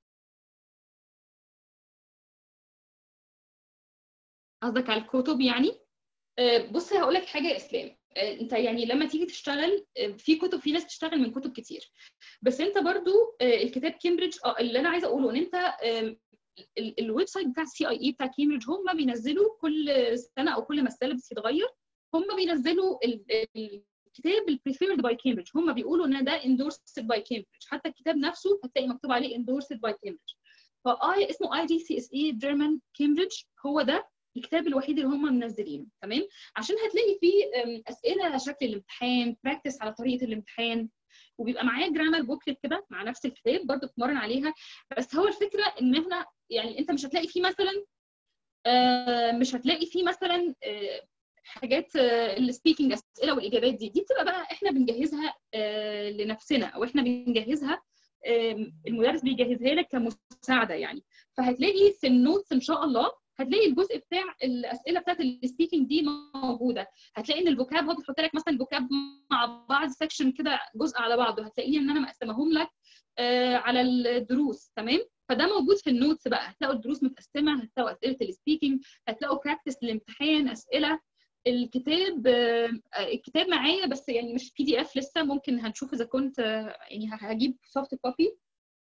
قصدك على الكتب يعني أه، بص هقول لك حاجه يا اسلام أه، انت يعني لما تيجي تشتغل أه، في كتب في ناس بتشتغل من كتب كتير بس انت برضو أه، الكتاب كامبريدج اه اللي انا عايزه اقوله ان انت أم، ال- الويب سايت بتاع السي اي اي بتاع كامبريدج هم بينزلوا كل سنه او كل ما السيلبس يتغير هم بينزلوا كتاب البريفيرد باي كامبريدج هم بيقولوا ان ده endorsed باي كامبريدج حتى الكتاب نفسه هتلاقي مكتوب عليه endorsed باي كامبريدج فاي اسمه اي جي سي اس اي جيرمان كامبريدج هو ده الكتاب الوحيد اللي هم منزلينه تمام عشان هتلاقي فيه أم، اسئله شكل الامتحان براكتس على طريقه الامتحان وبيبقى معاه جرامر بوكلت كده مع نفس الكتاب برضه بتمرن عليها بس هو الفكره ان احنا يعني انت مش هتلاقي فيه مثلا آه، مش هتلاقي فيه مثلا آه، حاجات السبيكنج اسئله والاجابات دي دي بتبقى بقى احنا بنجهزها آه، لنفسنا او احنا بنجهزها آم، المدرس بيجهزها لك كمساعده يعني فهتلاقي في النوتس ان شاء الله هتلاقي الجزء بتاع الاسئله بتاعت السبيكنج دي موجوده هتلاقي ان الفوكاب هو بيحط لك مثلا فوكاب مع بعض سيكشن كده جزء على بعضه هتلاقيني ان انا مقسمهم لك آه، على الدروس تمام فده موجود في النوتس بقى هتلاقوا الدروس متقسمه هتلاقوا اسئله السبيكنج هتلاقوا براكتس الامتحان اسئله الكتاب آه، الكتاب معايا بس يعني مش بي دي اف لسه ممكن هنشوف اذا كنت آه، يعني هجيب سوفت كوبي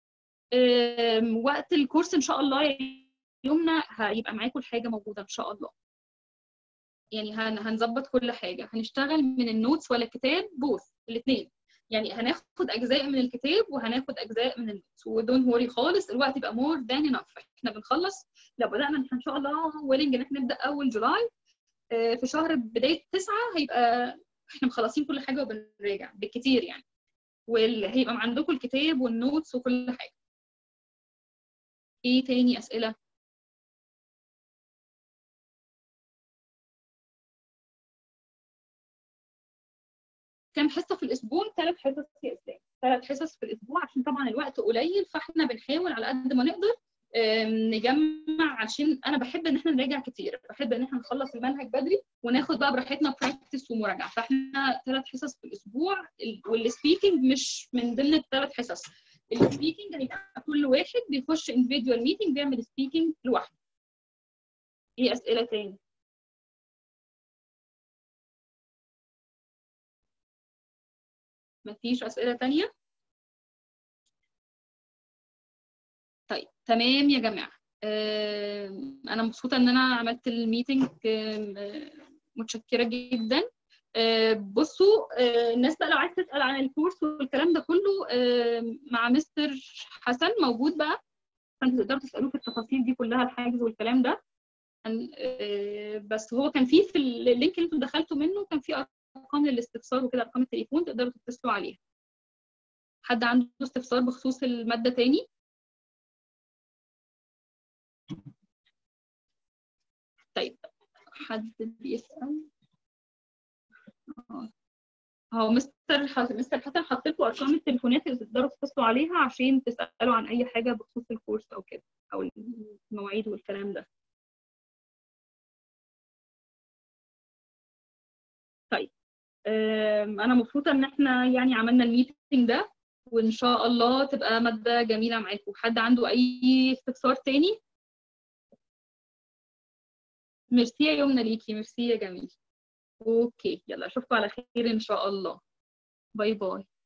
وقت الكورس ان شاء الله يومنا هيبقى معاكم الحاجه موجوده ان شاء الله يعني هن هنظبط كل حاجه هنشتغل من النوتس ولا الكتاب بوث الاثنين يعني هناخد اجزاء من الكتاب وهناخد اجزاء من النوتس ودون وري خالص الوقت يبقى مور ذان انف احنا بنخلص لو بدانا ان شاء الله ويلنج ان احنا نبدا اول جولاي آه، في شهر بدايه تسعة هيبقى احنا مخلصين كل حاجه وبنراجع بالكتير يعني وهيبقى عندكم الكتاب والنوتس وكل حاجه ايه تاني اسئله كام حصه في الاسبوع ثلاث حصص يا اسلام ثلاث حصص في الاسبوع عشان طبعا الوقت قليل فاحنا بنحاول على قد ما نقدر آم، نجمع عشان انا بحب ان احنا نراجع كتير بحب ان احنا نخلص المنهج بدري وناخد بقى براحتنا براكتس ومراجعه فاحنا ثلاث حصص في الاسبوع ال- والسبيكنج مش من ضمن الثلاث حصص السبيكنج هيبقى كل واحد بيخش individual ميتنج بيعمل سبيكنج لوحده ايه اسئله تاني مفيش اسئله تانية طيب تمام يا جماعه آم، انا مبسوطه ان انا عملت الميتنج آم، آه، متشكره جدا آه، بصوا آه، الناس بقى لو عايز تسال عن الكورس والكلام ده كله آم، مع مستر حسن موجود بقى فانتوا تقدروا تسالوه في التفاصيل دي كلها الحاجز والكلام ده أن- آه، بس هو كان فيه في اللينك اللي انتوا دخلتوا منه كان فيه ارقام للاستفسار وكده ارقام التليفون تقدروا تتصلوا عليها حد عنده استفسار بخصوص الماده تاني طيب حد بيسأل آه. هو مستر ح- مستر حسن حط لكم ارقام التليفونات اللي تقدروا تتصلوا عليها عشان تسالوا عن اي حاجه بخصوص الكورس او كده او المواعيد والكلام ده طيب أم، انا مبسوطه ان احنا يعني عملنا الميتنج ده وان شاء الله تبقى ماده جميله معاكم حد عنده اي استفسار تاني ميرسي يا يمنى ليكي ميرسي يا جميل اوكي يلا اشوفكم على خير ان شاء الله باي باي